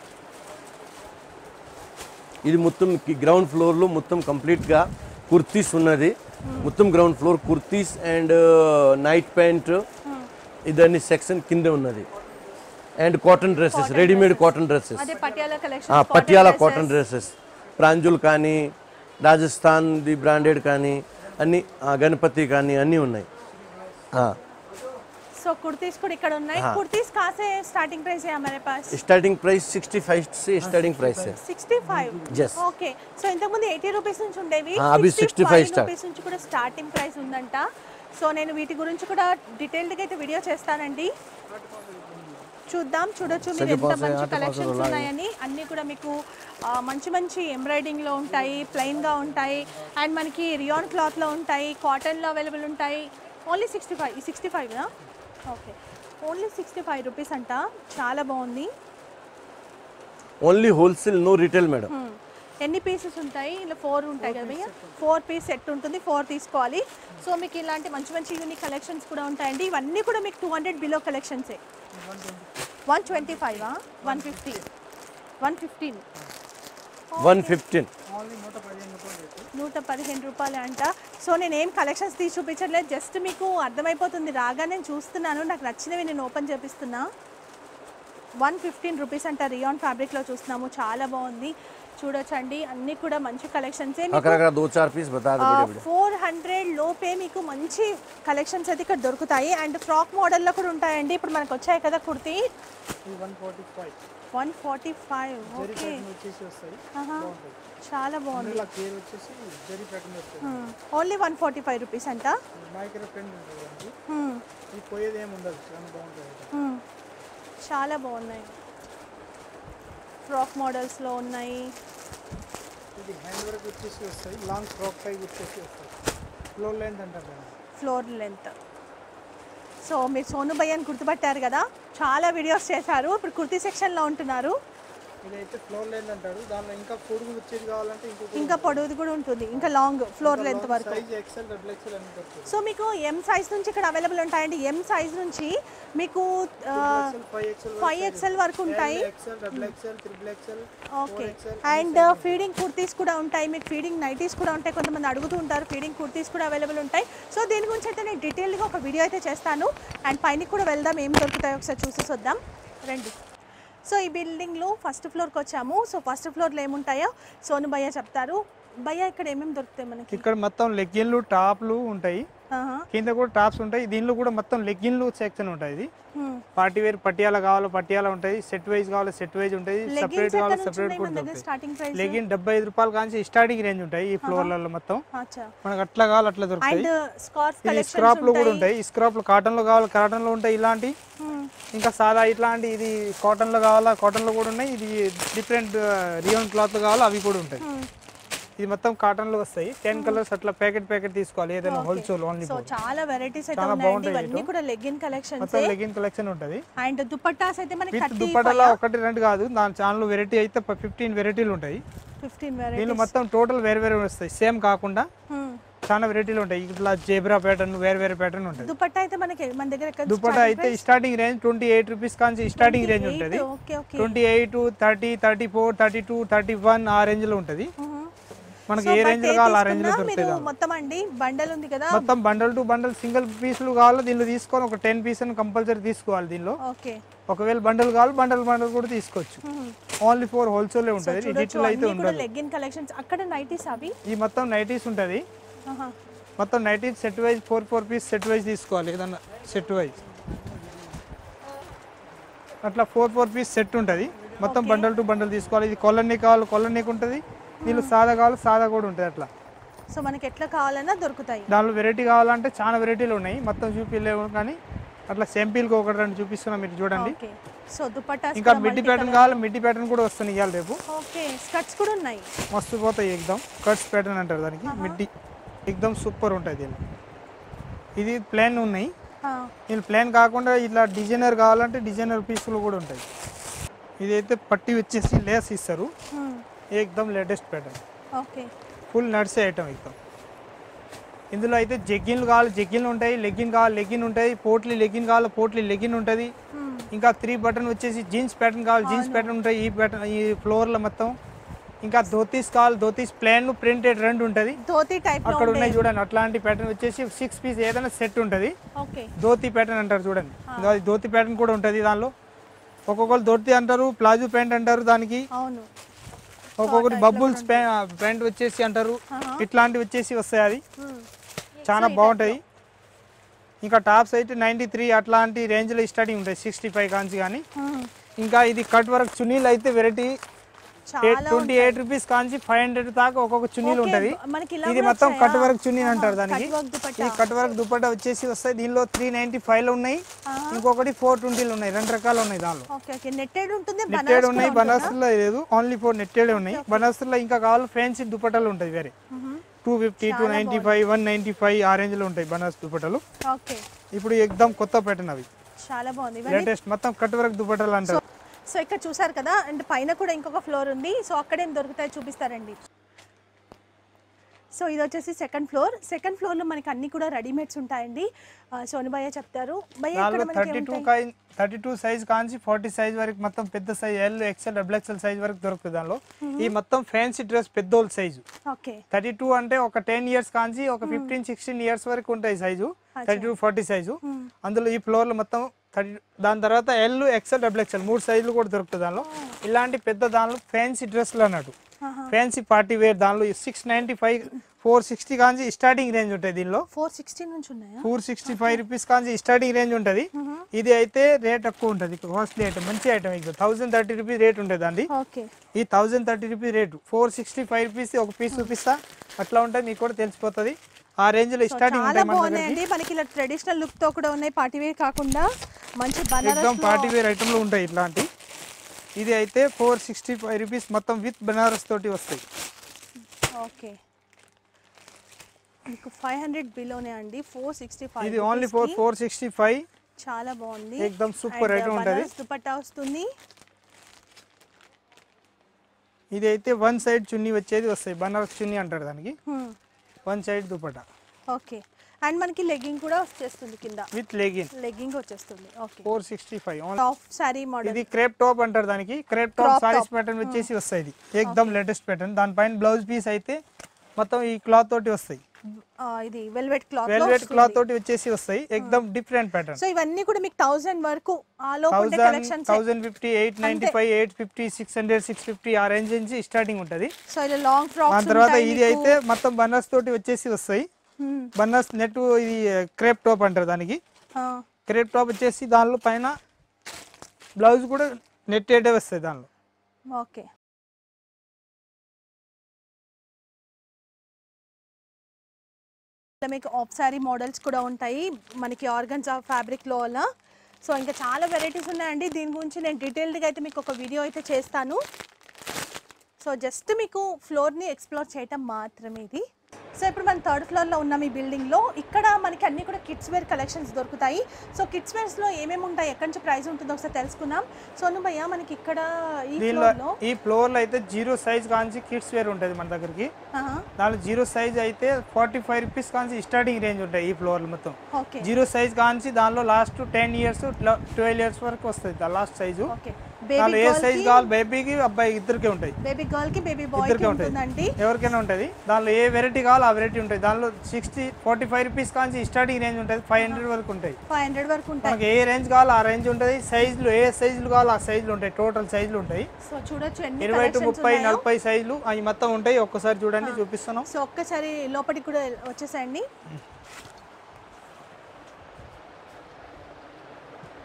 ఇది మొత్తం గ్రౌండ్ ఫ్లోర్లో మొత్తం కంప్లీట్గా కుర్తీస్ ఉన్నది మొత్తం ground floor kurtis and night pant ఇదన్నీ సెక్షన్ కింద ఉన్నది and cotton dresses readymade cotton dresses అదే Patiala collection Patiala cotton dresses Pranjul కానీ రాజస్థాన్ ది బ్రాండెడ్ కానీ అన్ని ఆ, గణపతి కానీ అన్నీ ఉన్నాయి ఆ. సో కుర్తీస్ కూడా ఇక్కడ ఉన్నాయి కుర్తీస్ కాసే స్టార్టింగ్ ప్రైస్ है हमारे पास स्टार्टिंग प्राइस 65 से स्टार्टिंग प्राइस है sixty five Yes. Okay so ఇంతకుముందు ఎయిటీ రూపీస్ నుంచి ఉండేవి ఆ, అవి 65 start. రూపీస్ నుంచి కూడా స్టార్టింగ్ ప్రైస్ ఉందంట సో నేను వీటి గురించి కూడా డీటెయిల్డ్గా అయితే వీడియో చేస్తానండి చూద్దాం చూడొచ్చు మీరు ఎంత మంచి కలెక్షన్స్ ఉన్నాయని అన్నీ కూడా మీకు ఆ, మంచి మంచి ఎంబ్రాయిడింగ్లో ఉంటాయి ప్లెయిన్గా ఉంటాయి అండ్ మనకి రియాన్ క్లాత్లో ఉంటాయి కాటన్లో అవైలబుల్ ఉంటాయి ఓన్లీ సిక్స్టీ ఫైవ్ ఈ సిక్స్టీ ఫైవ్నా okay only sixty five rupees అంట చాలా బాగుంది only wholesale no retail madam మ్మ్. ఎన్ని పీసెస్ ఉంటాయి ఇలా ఫోర్ ఉంటాయి కదా భయ్య ఫోర్ పీస్ సెట్ ఉంటుంది ఫోర్ తీసుకోవాలి సో మీకు ఇలాంటి మంచి మంచి యూనిక్ కలెక్షన్స్ కూడా ఉంటాయండి ఇవన్నీ కూడా మీకు టూ హండ్రెడ్ బిలో కలెక్షన్సే one twenty five one fifty one fifteen one fifteen నూట పదిహేను రూపాయలు అంట సో నేను ఏం కలెక్షన్స్ తీసి చూపించట్లేదు జస్ట్ మీకు అర్థమైపోతుంది రాగా నేను చూస్తున్నాను నాకు నచ్చినవి నేను ఓపెన్ చేపిస్తున్నా వన్ ఫిఫ్టీన్ రూపీస్ అంట రియాన్ ఫ్యాబ్రిక్లో చూస్తున్నాము చాలా బాగుంది చూడొచ్చండి అన్నీ కూడా మంచి కలెక్షన్సే అక్కడ అక్కడ దో చార్ పీస్ బతా దో బడే బడే ఫోర్ హండ్రెడ్ లోపే మీకు మంచి కలెక్షన్స్ అయితే ఇక్కడ దొరుకుతాయి అండ్ ఫ్రాక్ మోడల్లో కూడా ఉంటాయండి ఇప్పుడు మనకు వచ్చాయి కదా kurti one forty five one forty five zari okay pattern వచ్చేసి వస్తాయి ఆహా. చాలా బాగుంది ఇలా కేర్ వచ్చేసి జరీ ప్యాటర్న్ వస్తాయి only one forty five rupees అంట మైక్రో ఫ్రెండ్ ఉంటుంది అండి Hmm. ఇది పోయేది ఏమి ఉండదు చాలా బాగుంటుంది Hmm. చాలా బాగున్నాయి ఫ్రాక్ మోడల్స్లో ఉన్నాయి ఇది హ్యాండ్ వర్క్ వచ్చేసి వస్తాయి లాంగ్ ఫ్రాక్ టైప్ వచ్చేసి వస్తాయి ఫ్లోర్ లెంత్ అంటారు కదా ఫ్లోర్ లెంత్ సో మీరు సోను భయ్య అని గుర్తుపట్టారు కదా చాలా వీడియోస్ చేశారు ఇప్పుడు కుర్తీ సెక్షన్లో ఉంటున్నారు ఇదైతే ఫ్లోర్ లెంత్ అంటారు దానిలో ఇంకా పొడుగు వచ్చేది కావాలంటే ఇంకొక ఇంకా పొడవుది కూడా ఉంటుంది ఇంకా లాంగ్ ఫ్లోర్ లెంత్ వరకు సైజ్ ఎక్సెల్ డబుల్ ఎక్సెల్ అని దొరుకుతుంది సో మీకు ఎం సైజ్ నుంచి ఇక్కడ అవైలబుల్ ఉంటాయండి ఎం సైజ్ నుంచి మీకు ఫైవ్ ఎక్సెల్ ఫైవ్ ఎక్స్ఎల్ వరకు ఉంటాయి XL double XL triple XL okay and feeding kurtis కూడా ఉంటాయి మీకు ఫీడింగ్ నైటీస్ కూడా ఉంటాయి కొంతమంది అడుగుతూ ఉంటారు ఫీడింగ్ కుర్తీస్ కూడా అవైలబుల్ ఉంటాయి సో దీని గురించి అయితే నేను డీటెయిల్గా ఒక వీడియో అయితే చేస్తాను అండ్ పైన కూడా వెళ్దాం ఏం దొరుకుతాయో ఒకసారి చూసేసి వద్దాం రండి సో ఈ బిల్డింగ్లో ఫస్ట్ ఫ్లోర్కి వచ్చాము సో ఫస్ట్ ఫ్లోర్లో ఏముంటాయో సోను భయ్య చెప్తారు భయ్య ఇక్కడ ఏమేమి దొరుకుతాయి మనకి ఇక్కడ మొత్తం లెగ్గిన్లు టాప్లు ఉంటాయి ఆహా. కింద కూడా టాప్స్ ఉంటాయి దీనిలో కూడా మొత్తం లెగ్గిన్లు సెక్షన్ ఉంటుంది ఇది హ్మ్. పార్టీ వేర్ పటియాల కావాలి పటియాల ఉంటాయి సెట్ వైజ్ కావాలి సెట్ వైజ్ ఉంటుంది లెగ్గిన్స్ సెపరేట్ ఎక్కడ కావాలి నుంచి సెపరేట్ ఉన్నాయి కూడా మన దగ్గర దొరుకుతాయి స్టార్టింగ్ ప్రైస్ లెగిన్ డెబ్బై ఐదు రూపాయల కాంచి స్టార్టింగ్ రేంజ్ ఉంటాయి ఈ ఫ్లోర్లలో మొత్తం అచ్చా మనకు అట్లా కావాలి అట్లా దొరుకుతాయి అండ్ స్కార్ఫ్ ఇది కలెక్షన్స్ స్క్రాప్ లో కూడా ఉంటాయి ఈ స్క్రాప్ లో కాటన్ లో కావాలి కాటన్ లో ఉంటాయి ఇలాంటి హ్మ్. ఇంకా సాదా ఇట్లాంటి ఇది కాటన్ లో కావాలా కాటన్ లో కూడా ఉన్నాయి ఇది డిఫరెంట్ రియోన్ క్లాత్ కావాలా అవి కూడా ఉంటాయి హ్మ్. ఇది మొత్తం కాటన్ లో వస్తాయి టెన్ కలర్స్ అట్లా ప్యాకెట్ ప్యాకెట్ తీసుకోవాలి ఏదైనా హోల్సేల్ ఓన్లీ సో చాలా వెరైటీస్ అయితే చాలా ఉన్నాయండి బాగుంటాయి ఇవన్నీ కూడా లెగ్గిన్ కలెక్షన్స్ మొత్తం లెగిన్ కలెక్షన్ ఉంటుంది అండ్ దుపట్టాస్ అయితే మనకి విత్ థర్టీ దుప్పటలో ఒకటి రెండు కాదు దాని ఛానల్ వెరైటీ అయితే ఫిఫ్టీన్ వెరైటీలు ఉంటాయి ఫిఫ్టీన్ దీనిలో వెరైటీస్ మొత్తం టోటల్ వేరే వేరే వస్తాయి సేమ్ కాకుండా చాలా వెరైటీలు ఉంటాయి ఇట్లా జేబ్రా ప్యాటర్న్ వేరే వేరే ప్యాటర్న్ ఉంటుంది దుపట్టా అయితే మనకి మన దగ్గర ఎక్కడ దుపట్టా అయితే starting range twenty eight rupees కాంచి స్టార్టింగ్ రేంజ్ ఉంటుంది okay okay twenty eight thirty thirty four thirty two thirty one ఆ రేంజ్ లో ఉంటుంది మనకి ఏ రేంజ్ లో కావాలి ఆ రేంజ్ లో మీరు దొరుకుతుంది మొత్తం అండి బండల్ ఉంది కదా మొత్తం బండల్ టు బండల్ సింగిల్ పీసులు కావాలో దీనిలో తీసుకొని ఒక టెన్ పీస్ అని కంపల్సరీ తీసుకోవాలి దీనిలో ఓకే ఒకవేళ బండల్ కావాలి బండల్ బండల్ కూడా తీసుకోవచ్చు ఓన్లీ ఫోర్ హోల్సేల్ ఉంటుంది చూడొచ్చు డిజిటల్ అయితే అన్ని కూడా ఉండదు లెగ్గిన్ కలెక్షన్స్ అక్కడ నైటీస్ అవి ఈ మొత్తం నైటీస్ ఉంటుంది ఆహా. మొత్తం nighties set wise four four piece set wise తీసుకోవాలి ఏదన్నా సెట్ వైజ్ అట్లా ఫోర్ ఫోర్ పీస్ సెట్ ఉంటుంది మొత్తం బండల్ టు బండల్ తీసుకోవాలి ఇది కొల్లన్నీ కావాలి కొల్లనీకి ఉంటుంది దీనిలో సాదా కావాలి సాదా కూడా ఉంటుంది అట్లా సో మనకి ఎట్లా కావాలన్నా దొరుకుతాయి దానిలో వెరైటీ కావాలంటే చాలా వెరైటీలు ఉన్నాయి మొత్తం చూపించలేవు కానీ అట్లా సెంపీల్కి ఒకటి రెండు చూపిస్తున్నా మీరు చూడండి ఓకే సో దుపట్టాస్ ఇంకా మిడ్డి ప్యాటర్న్ కావాలి మిడ్డి ప్యాటర్న్ కూడా వస్తుంది ఇవాళ రేపు ఓకే స్కర్ట్స్ కూడా ఉన్నాయి మస్తు పోతాయి ఎగ్దమ్ కట్స్ ప్యాటర్న్ అంటారు దానికి మిడ్డి ఎగ్దమ్ సూపర్ ఉంటుంది దీన్ని ఇది ప్లేన్ ఉన్నాయి ఆ, వీళ్ళు ప్లేన్ కాకుండా ఇట్లా డిజైనర్ కావాలంటే డిజైనర్ పీసులు కూడా ఉంటాయి ఇదైతే పట్టి వచ్చేసి లేస్ ఇస్తారు హ్మ్, ఎగ్దమ్ లేటెస్ట్ ప్యాటర్న్ ఓకే ఫుల్ నడిచే ఐటమ్ ఎగ్దమ్ ఇందులో అయితే జగ్గిన్లు కావాలి జగ్గిన్లు ఉంటాయి లెగ్గిన్ కావాలి లెగ్గిన్ ఉంటాయి పోట్లీ లెగ్గిన్ కావాలి పోట్లీ లెగ్గిన్ ఉంటుంది హ్మ్, ఇంకా త్రీ బటన్ వచ్చేసి జీన్స్ ప్యాటర్న్ కావాలి జీన్స్ ప్యాటర్న్ ఉంటాయి ఈ ప్యాటర్న్ ఈ ఫ్లోర్లో మొత్తం ఇంకా ధోతీస్ కావాలి ధోతీస్ ప్లేన్ ప్రింటెడ్ రెండు ఉంటుంది ధోతి టైప్ లో అక్కడ ఉన్నాయి చూడండి అట్లాంటి ప్యాటర్న్ వచ్చేసి సిక్స్ పీస్ ఏదైనా సెట్ ఉంటుంది ఓకే ధోతి ప్యాటర్న్ అంటారు చూడండి ఇదో అది ధోతి ప్యాటర్న్ కూడా ఉంటుంది దానిలో ఒక్కొక్కరు ధోతి అంటారు ప్లాజో ప్యాంట్ అంటారు దానికి అవును ఒక్కొక్కటి బబుల్స్ ప్యాంట్ వచ్చేసి అంటారు ఇట్లాంటివి వచ్చేసి వస్తాయి అది హ్మ్, చాలా బాగుంటాయి ఇంకా టాప్స్ అయితే నైంటీ త్రీ అట్లాంటి రేంజ్లో స్టార్టింగ్ ఉంటాయి సిక్స్టీ ఫైవ్ కాంచి కానీ హ్మ్, ఇంకా ఇది కట్ వర్క్ చున్నీలు అయితే వెరైటీ చాలా ట్వంటీ ఎయిట్ రూపీస్ కాంచి ఫైవ్ హండ్రెడ్ దాకా ఒక్కొక్క చున్నీలు ఓకే, ఉంటది మనకి ఇలా ఇది కూడా మొత్తం కట్ వచ్చాయా? వర్క్ చున్నీ అంటారు దానికి కట్ వర్క్ దుపట్టా. ఈ కట్ వర్క్ దుపట్టా వచ్చేసి వస్తాయి దీనిలో త్రీ నైన్టీ ఫైవ్ లో ఉన్నాయి ఇంకొకటి ఫోర్ ట్వంటీలు ఉన్నాయి రెండు రకాలు ఉన్నాయి దానిలో ఓకే ఓకే నెట్టెడ్ ఉంటుంది నెట్టెడ్ బనారస్ ఉన్నాయి కూడా ఉంటుందా? బనారస్లో లేదు ఓన్లీ ఫోర్ నెట్టెడ్ ఉన్నాయి బనారస్లో ఇంకా కావాలి ఫ్యాన్సీ దుపట్టాలు ఉంటాయి వేరే మ్మ్. Two fifty two ninety five one ninety five ఆ రేంజ్ లో ఉంటాయి బనారస్ దుపట్టాలు ఓకే ఇప్పుడు ఎగ్దమ్ కొత్త ప్యాటర్న్ అవి చాలా బాగుంది ఇవన్నీ లేటెస్ట్ మొత్తం కట్ వర్క్ దుపట్టాలు అంటారు సో ఇక్కడ చూసారు కదా అండ్ పైన కూడా ఇంకొక ఫ్లోర్ ఉంది సో అక్కడేం దొరుకుతాయో చూపిస్తారండి సో ఇది వచ్చేసి సెకండ్ ఫ్లోర్ సెకండ్ ఫ్లోర్ లో మనకి అన్ని కూడా రెడీమేడ్స్ ఉంటాయండి ఆ, సోని భయ్య చెప్తారు భయ్య ఇక్కడ దానిలో మనకి థర్టీ టూ ఏముంటాయి? థర్టీ టూ సైజ్ కాంచి ఫార్టీ సైజ్ వరకు మొత్తం పెద్ద size L XL double XL size వరకు దొరుకుతుంది దానిలో ఈ మొత్తం ఫ్యాన్సీ డ్రెస్ పెద్దోళ్ళ సైజు ఓకే థర్టీ టూ అంటే ఒక టెన్ ఇయర్స్ కాంచి ఒక ఫిఫ్టీన్ సిక్స్టీన్ ఇయర్స్ వరకు ఉంటాయి size thirty two forty size అందులో ఈ ఫ్లోర్లో మొత్తం థర్టీ దాని తర్వాత ఎల్ ఎక్సెల్ డబుల్ ఎక్సెల్ మూడు సైజులు కూడా దొరుకుతుంది దానిలో ఇలాంటి పెద్ద దానిలో ఫ్యాన్సీ డ్రెస్లు అన్నట్టు ఫ్యాన్సీ పార్టీ వేర్ దానిలో six ninety five four sixty కాంచి స్టార్టింగ్ రేంజ్ ఉంటాయి దీనిలో ఫోర్ సిక్స్టీ నుంచి ఉన్నాయా ఫోర్ సిక్స్టీ ఫైవ్ రూపీస్ కాంచి స్టార్టింగ్ రేంజ్ ఉంటుంది ఇది అయితే రేట్ తక్కువ ఉంటుంది కాస్ట్లీ ఐటమ్ మంచి ఐటమ్ ఇది థౌసండ్ థర్టీ రూపీస్ రేట్ ఉంటుంది అండి ఓకే ఈ thousand thirty rupees rate four sixty five rupees ఒక పీస్ చూపిస్తా అట్లా ఉంటుంది మీకు కూడా తెలిసిపోతుంది ఆ రేంజ్లో స్టార్టింగ్ చాలా ఉంటాయి మన దగ్గర బాగున్నాయండి మనకి ఇలా ట్రెడిషనల్ లుక్ తో కూడా ఉన్నాయి పార్టీ వేర్ కాకుండా మంచి బనారస్ ఎగ్జామ్ పార్టీ వేర్ ఐటమ్లో ఉంటాయి ఇట్లాంటి ఇది అయితే ఫోర్ సిక్స్టీ ఫైవ్ రూపీస్ మొత్తం విత్ బనారస్ తోటి వస్తాయి ఓకే మీకు ఫైవ్ హండ్రెడ్ బిలోనే అండి ఫోర్ సిక్స్టీ ఫైవ్ ఇది only four four sixty five చాలా బాగుంది ఎక్దమ్ సూపర్ And ఐటమ్ ఉంటుంది బనారస్ దుపట్టా వస్తుంది ఇది అయితే వన్ సైడ్ చున్నీ వచ్చేది వస్తాయి బనారస్ చున్నీ అంటారు దానికి Hmm. One side dupatta okay and మనకి లెగ్గింగ్ కూడా వచ్చేస్తుంది కింద విత్ లెగిన్ లెగ్గింగ్ వచ్చేస్తుంది okay four sixty five top sari model ఇది క్రేప్ టాప్ అంటారు దానికి crepe top Crop saris top. Pattern వచ్చేసి వస్తాయి ఇది ఎక్దమ్ లేటెస్ట్ ప్యాటర్న్ దానిపైన బ్లౌజ్ పీస్ అయితే మొత్తం ఈ క్లాత్ తోటి వస్తాయి ఇది వెల్వెట్ క్లాత్ వెల్వెట్ క్లాత్ తోటి వచ్చేసి వస్తాయి ఎక్దమ్ డిఫరెంట్ ప్యాటర్న్ సో ఇవన్నీ కూడా మీకు థౌసండ్ వరకు ఆ లోపు ఉండే thousand collections thousand fifty eight ninety five eight fifty six hundred six fifty ఆ రేంజ్ నుంచి స్టార్టింగ్ ఉంటుంది సో ఇలా లాంగ్ దాని ఫ్రాక్స్ తర్వాత ఇది అయితే మొత్తం బన్నర్స్ తోటి వచ్చేసి వస్తాయి Hmm. బన్నర్స్ నెట్ ఇది క్రేప్ టాప్ అంటారు దానికి క్రేప్ టాప్ వచ్చేసి దానిలో పైన బ్లౌజ్ కూడా నెట్టేడే వస్తాయి దానిలో ఓకే ఇలా మీకు ఆఫ్ శారీ మోడల్స్ కూడా ఉంటాయి మనకి ఆర్గన్స్ ఫ్యాబ్రిక్లో అలా సో ఇంకా చాలా వెరైటీస్ ఉన్నాయండి దీని గురించి నేను డీటెయిల్డ్గా అయితే మీకు ఒక వీడియో అయితే చేస్తాను సో జస్ట్ మీకు ఫ్లోర్ని ఎక్స్ప్లోర్ చేయటం మాత్రమే ఇది సో ఇప్పుడు మనం థర్డ్ ఫ్లోర్లో ఉన్నాం ఈ బిల్డింగ్లో ఇక్కడ మనకి అన్ని కూడా కిడ్స్ వేర్ కలెక్షన్స్ దొరుకుతాయి సో కిడ్స్ వేర్స్లో ఏమేమి ఉంటాయి ఎక్కడి నుంచి ప్రైస్ ఉంటుందో ఒకసారి తెలుసుకుందాం సోను భయ్య మనకి ఇక్కడ ఈ దీనిలో ఫ్లోర్లో ఈ ఫ్లోర్ లో అయితే జీరో సైజ్ కాంచి కిడ్స్ వేర్ ఉంటుంది మన దగ్గరికి ఆహా, దానిలో జీరో సైజ్ అయితే ఫార్టీ ఫైవ్ రూపీస్ కాంచి స్టార్టింగ్ రేంజ్ ఉంటాయి ఈ ఫ్లోర్ మొత్తం ఓకే జీరో సైజ్ కాంచి దానిలో last ten years twelve years వరకు వస్తుంది లాస్ట్ సైజు ఓకే దానిలో బేబీ ఏ గర్ల్ సైజ్ కావాలి బేబీకి అబ్బాయి ఇద్దరికే ఉంటాయి బేబీ గర్ల్ కి బేబీ బాయ్ కి ఇద్దరికే ఉంటాయి ఉంటుందండి ఎవరికైనా ఉంటుంది దానిలో ఏ వెరైటీ కావాలో ఆ వెరైటీ ఉంటుంది దానిలో సిక్స్టీ ఫార్టీ ఫైవ్ రూపీస్ కాంచి స్టార్టింగ్ రేంజ్ ఉంటుంది ఫైవ్ హండ్రెడ్ వరకు ఉంటాయి ఫైవ్ హండ్రెడ్ వరకు ఉంటాయి మనకి ఏ రేంజ్ కావాలో ఆ రేంజ్ ఉంటుంది సైజులు ఏ సైజులు కావాలో ఆ సైజులు ఉంటాయి టోటల్ సైజులు ఉంటాయి సో చూడొచ్చు ఎన్ని ఇరవై టు కలెక్షన్స్ ముప్పై ఉన్నాయో నలభై సైజులు అవి మొత్తం ఉంటాయి ఒక్కసారి చూడండి చూపిస్తున్నాం సో ఒక్కసారి లోపలికి కూడా వచ్చేసేయండి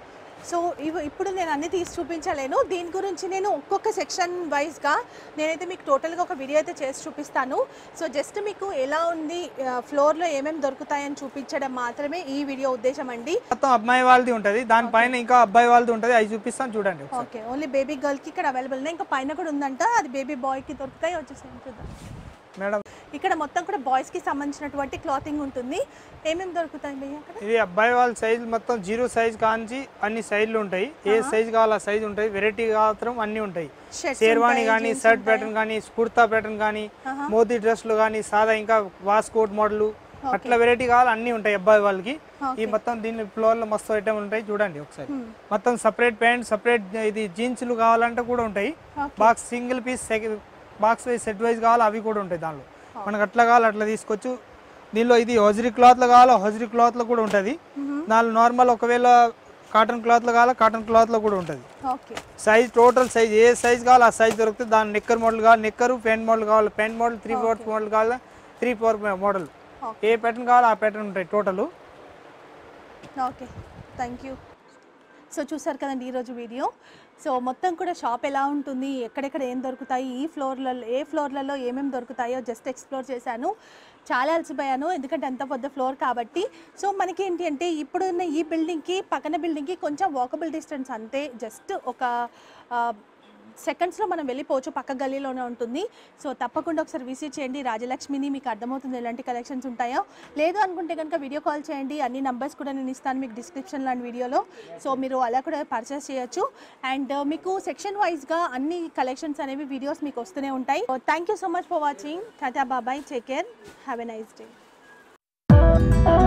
సో ఇవి ఇప్పుడు నేను అన్ని తీసి చూపించలేను దీని గురించి నేను ఒక్కొక్క సెక్షన్ వైజ్గా నేనైతే మీకు టోటల్గా ఒక వీడియో అయితే చేసి చూపిస్తాను సో జస్ట్ మీకు ఎలా ఉంది ఫ్లోర్లో ఏమేమి దొరుకుతాయని చూపించడం మాత్రమే ఈ వీడియో ఉద్దేశం అండి మొత్తం అమ్మాయి వాళ్ళది ఉంటుంది దానిపైన ఇంకా అబ్బాయి వాళ్ళది ఉంటుంది అవి చూపిస్తాను చూడండి ఒకసారి. ఓకే ఓన్లీ బేబీ గర్ల్కి ఇక్కడ అవైలబుల్ ఉన్నాయి ఇంకా పైన కూడా ఉందంట అది బేబీ బాయ్కి దొరుకుతాయి వచ్చేసి చూద్దాం మేడం ఇక్కడ మొత్తం కూడా బాయ్స్కి సంబంధించినటువంటి క్లాతింగ్ ఉంటుంది ఏమేమి దొరుకుతాయి భయ్య అక్కడ ఇది అబ్బాయి వాళ్ళ సైజ్ మొత్తం జీరో సైజ్ కాంచి అన్ని సైజులు ఉంటాయి ఏ సైజ్ కావాలో ఆ సైజ్ ఉంటాయి వెరైటీ మాత్రం అన్ని ఉంటాయి Shirts షేర్వాణి ఉంటాయి, కానీ jeans షర్ట్ ఉంటాయి. ప్యాటర్న్ కానీ కుర్తా ప్యాటర్న్ కానీ మోదీ డ్రెస్లు కానీ సాదా ఇంకా వాస్కోట్ మోడల్ అట్లా వెరైటీ కావాలి అన్ని ఉంటాయి అబ్బాయి వాళ్ళకి ఈ మొత్తం దీని ఫ్లోర్ లో మస్తు ఐటమ్ ఉంటాయి చూడండి ఒకసారి మొత్తం సపరేట్ ప్యాంట్ సపరేట్ ఇది జీన్స్లు కావాలంటే కూడా ఉంటాయి box single piece box wise set wise కావాలి అవి కూడా ఉంటాయి దానిలో మనకు అట్లా కావాలి అట్లా తీసుకోవచ్చు దీనిలో ఇది హొజరీ క్లాత్లో కావాలో హొజరీ క్లాత్లో కూడా ఉంటుంది దానిలో నార్మల్ ఒకవేళ కాటన్ క్లాత్లో కావాలా కాటన్ క్లాత్లో కూడా ఉంటుంది ఓకే సైజ్ టోటల్ సైజ్ ఏ సైజ్ కావాలో ఆ సైజ్ దొరుకుతుంది దాని నిక్కర్ మోడల్ కావాలి నిక్కరు ప్యాంట్ మోడల్ కావాలి pant model three fourth model కావాలా త్రీ ఫోర్ మోడల్ ఏ ప్యాటర్న్ కావాలో ఆ ప్యాటర్న్ ఉంటాయి total okay thank you so చూసారు కదండి ఈరోజు వీడియో సో మొత్తం కూడా షాప్ ఎలా ఉంటుంది ఎక్కడెక్కడ ఏం దొరుకుతాయి ఈ ఫ్లోర్లలో ఏ ఫ్లోర్లలో ఏమేమి దొరుకుతాయో జస్ట్ ఎక్స్ప్లోర్ చేశాను చాలా అలసిపోయాను ఎందుకంటే అంత పెద్ద ఫ్లోర్ కాబట్టి సో మనకి ఏంటి అంటే ఇప్పుడున్న ఈ బిల్డింగ్కి పక్కన బిల్డింగ్కి కొంచెం వాకబుల్ డిస్టెన్స్ అంతే జస్ట్ ఒక ఆ, సెకండ్స్లో మనం వెళ్ళిపోవచ్చు పక్క గల్లీలోనే ఉంటుంది సో తప్పకుండా ఒకసారి విజిట్ చేయండి రాజలక్ష్మిని మీకు అర్థమవుతుంది ఎలాంటి కలెక్షన్స్ ఉంటాయో లేదు అనుకుంటే కనుక వీడియో కాల్ చేయండి అన్ని నంబర్స్ కూడా నేను ఇస్తాను మీకు డిస్క్రిప్షన్ లాంటి వీడియోలో సో మీరు అలా కూడా పర్చేస్ చేయొచ్చు అండ్ మీకు సెక్షన్ వైజ్గా అన్ని కలెక్షన్స్ అనేవి వీడియోస్ మీకు వస్తూనే ఉంటాయి thank you so much for watching టాటా బాబాయ్ take care have a nice day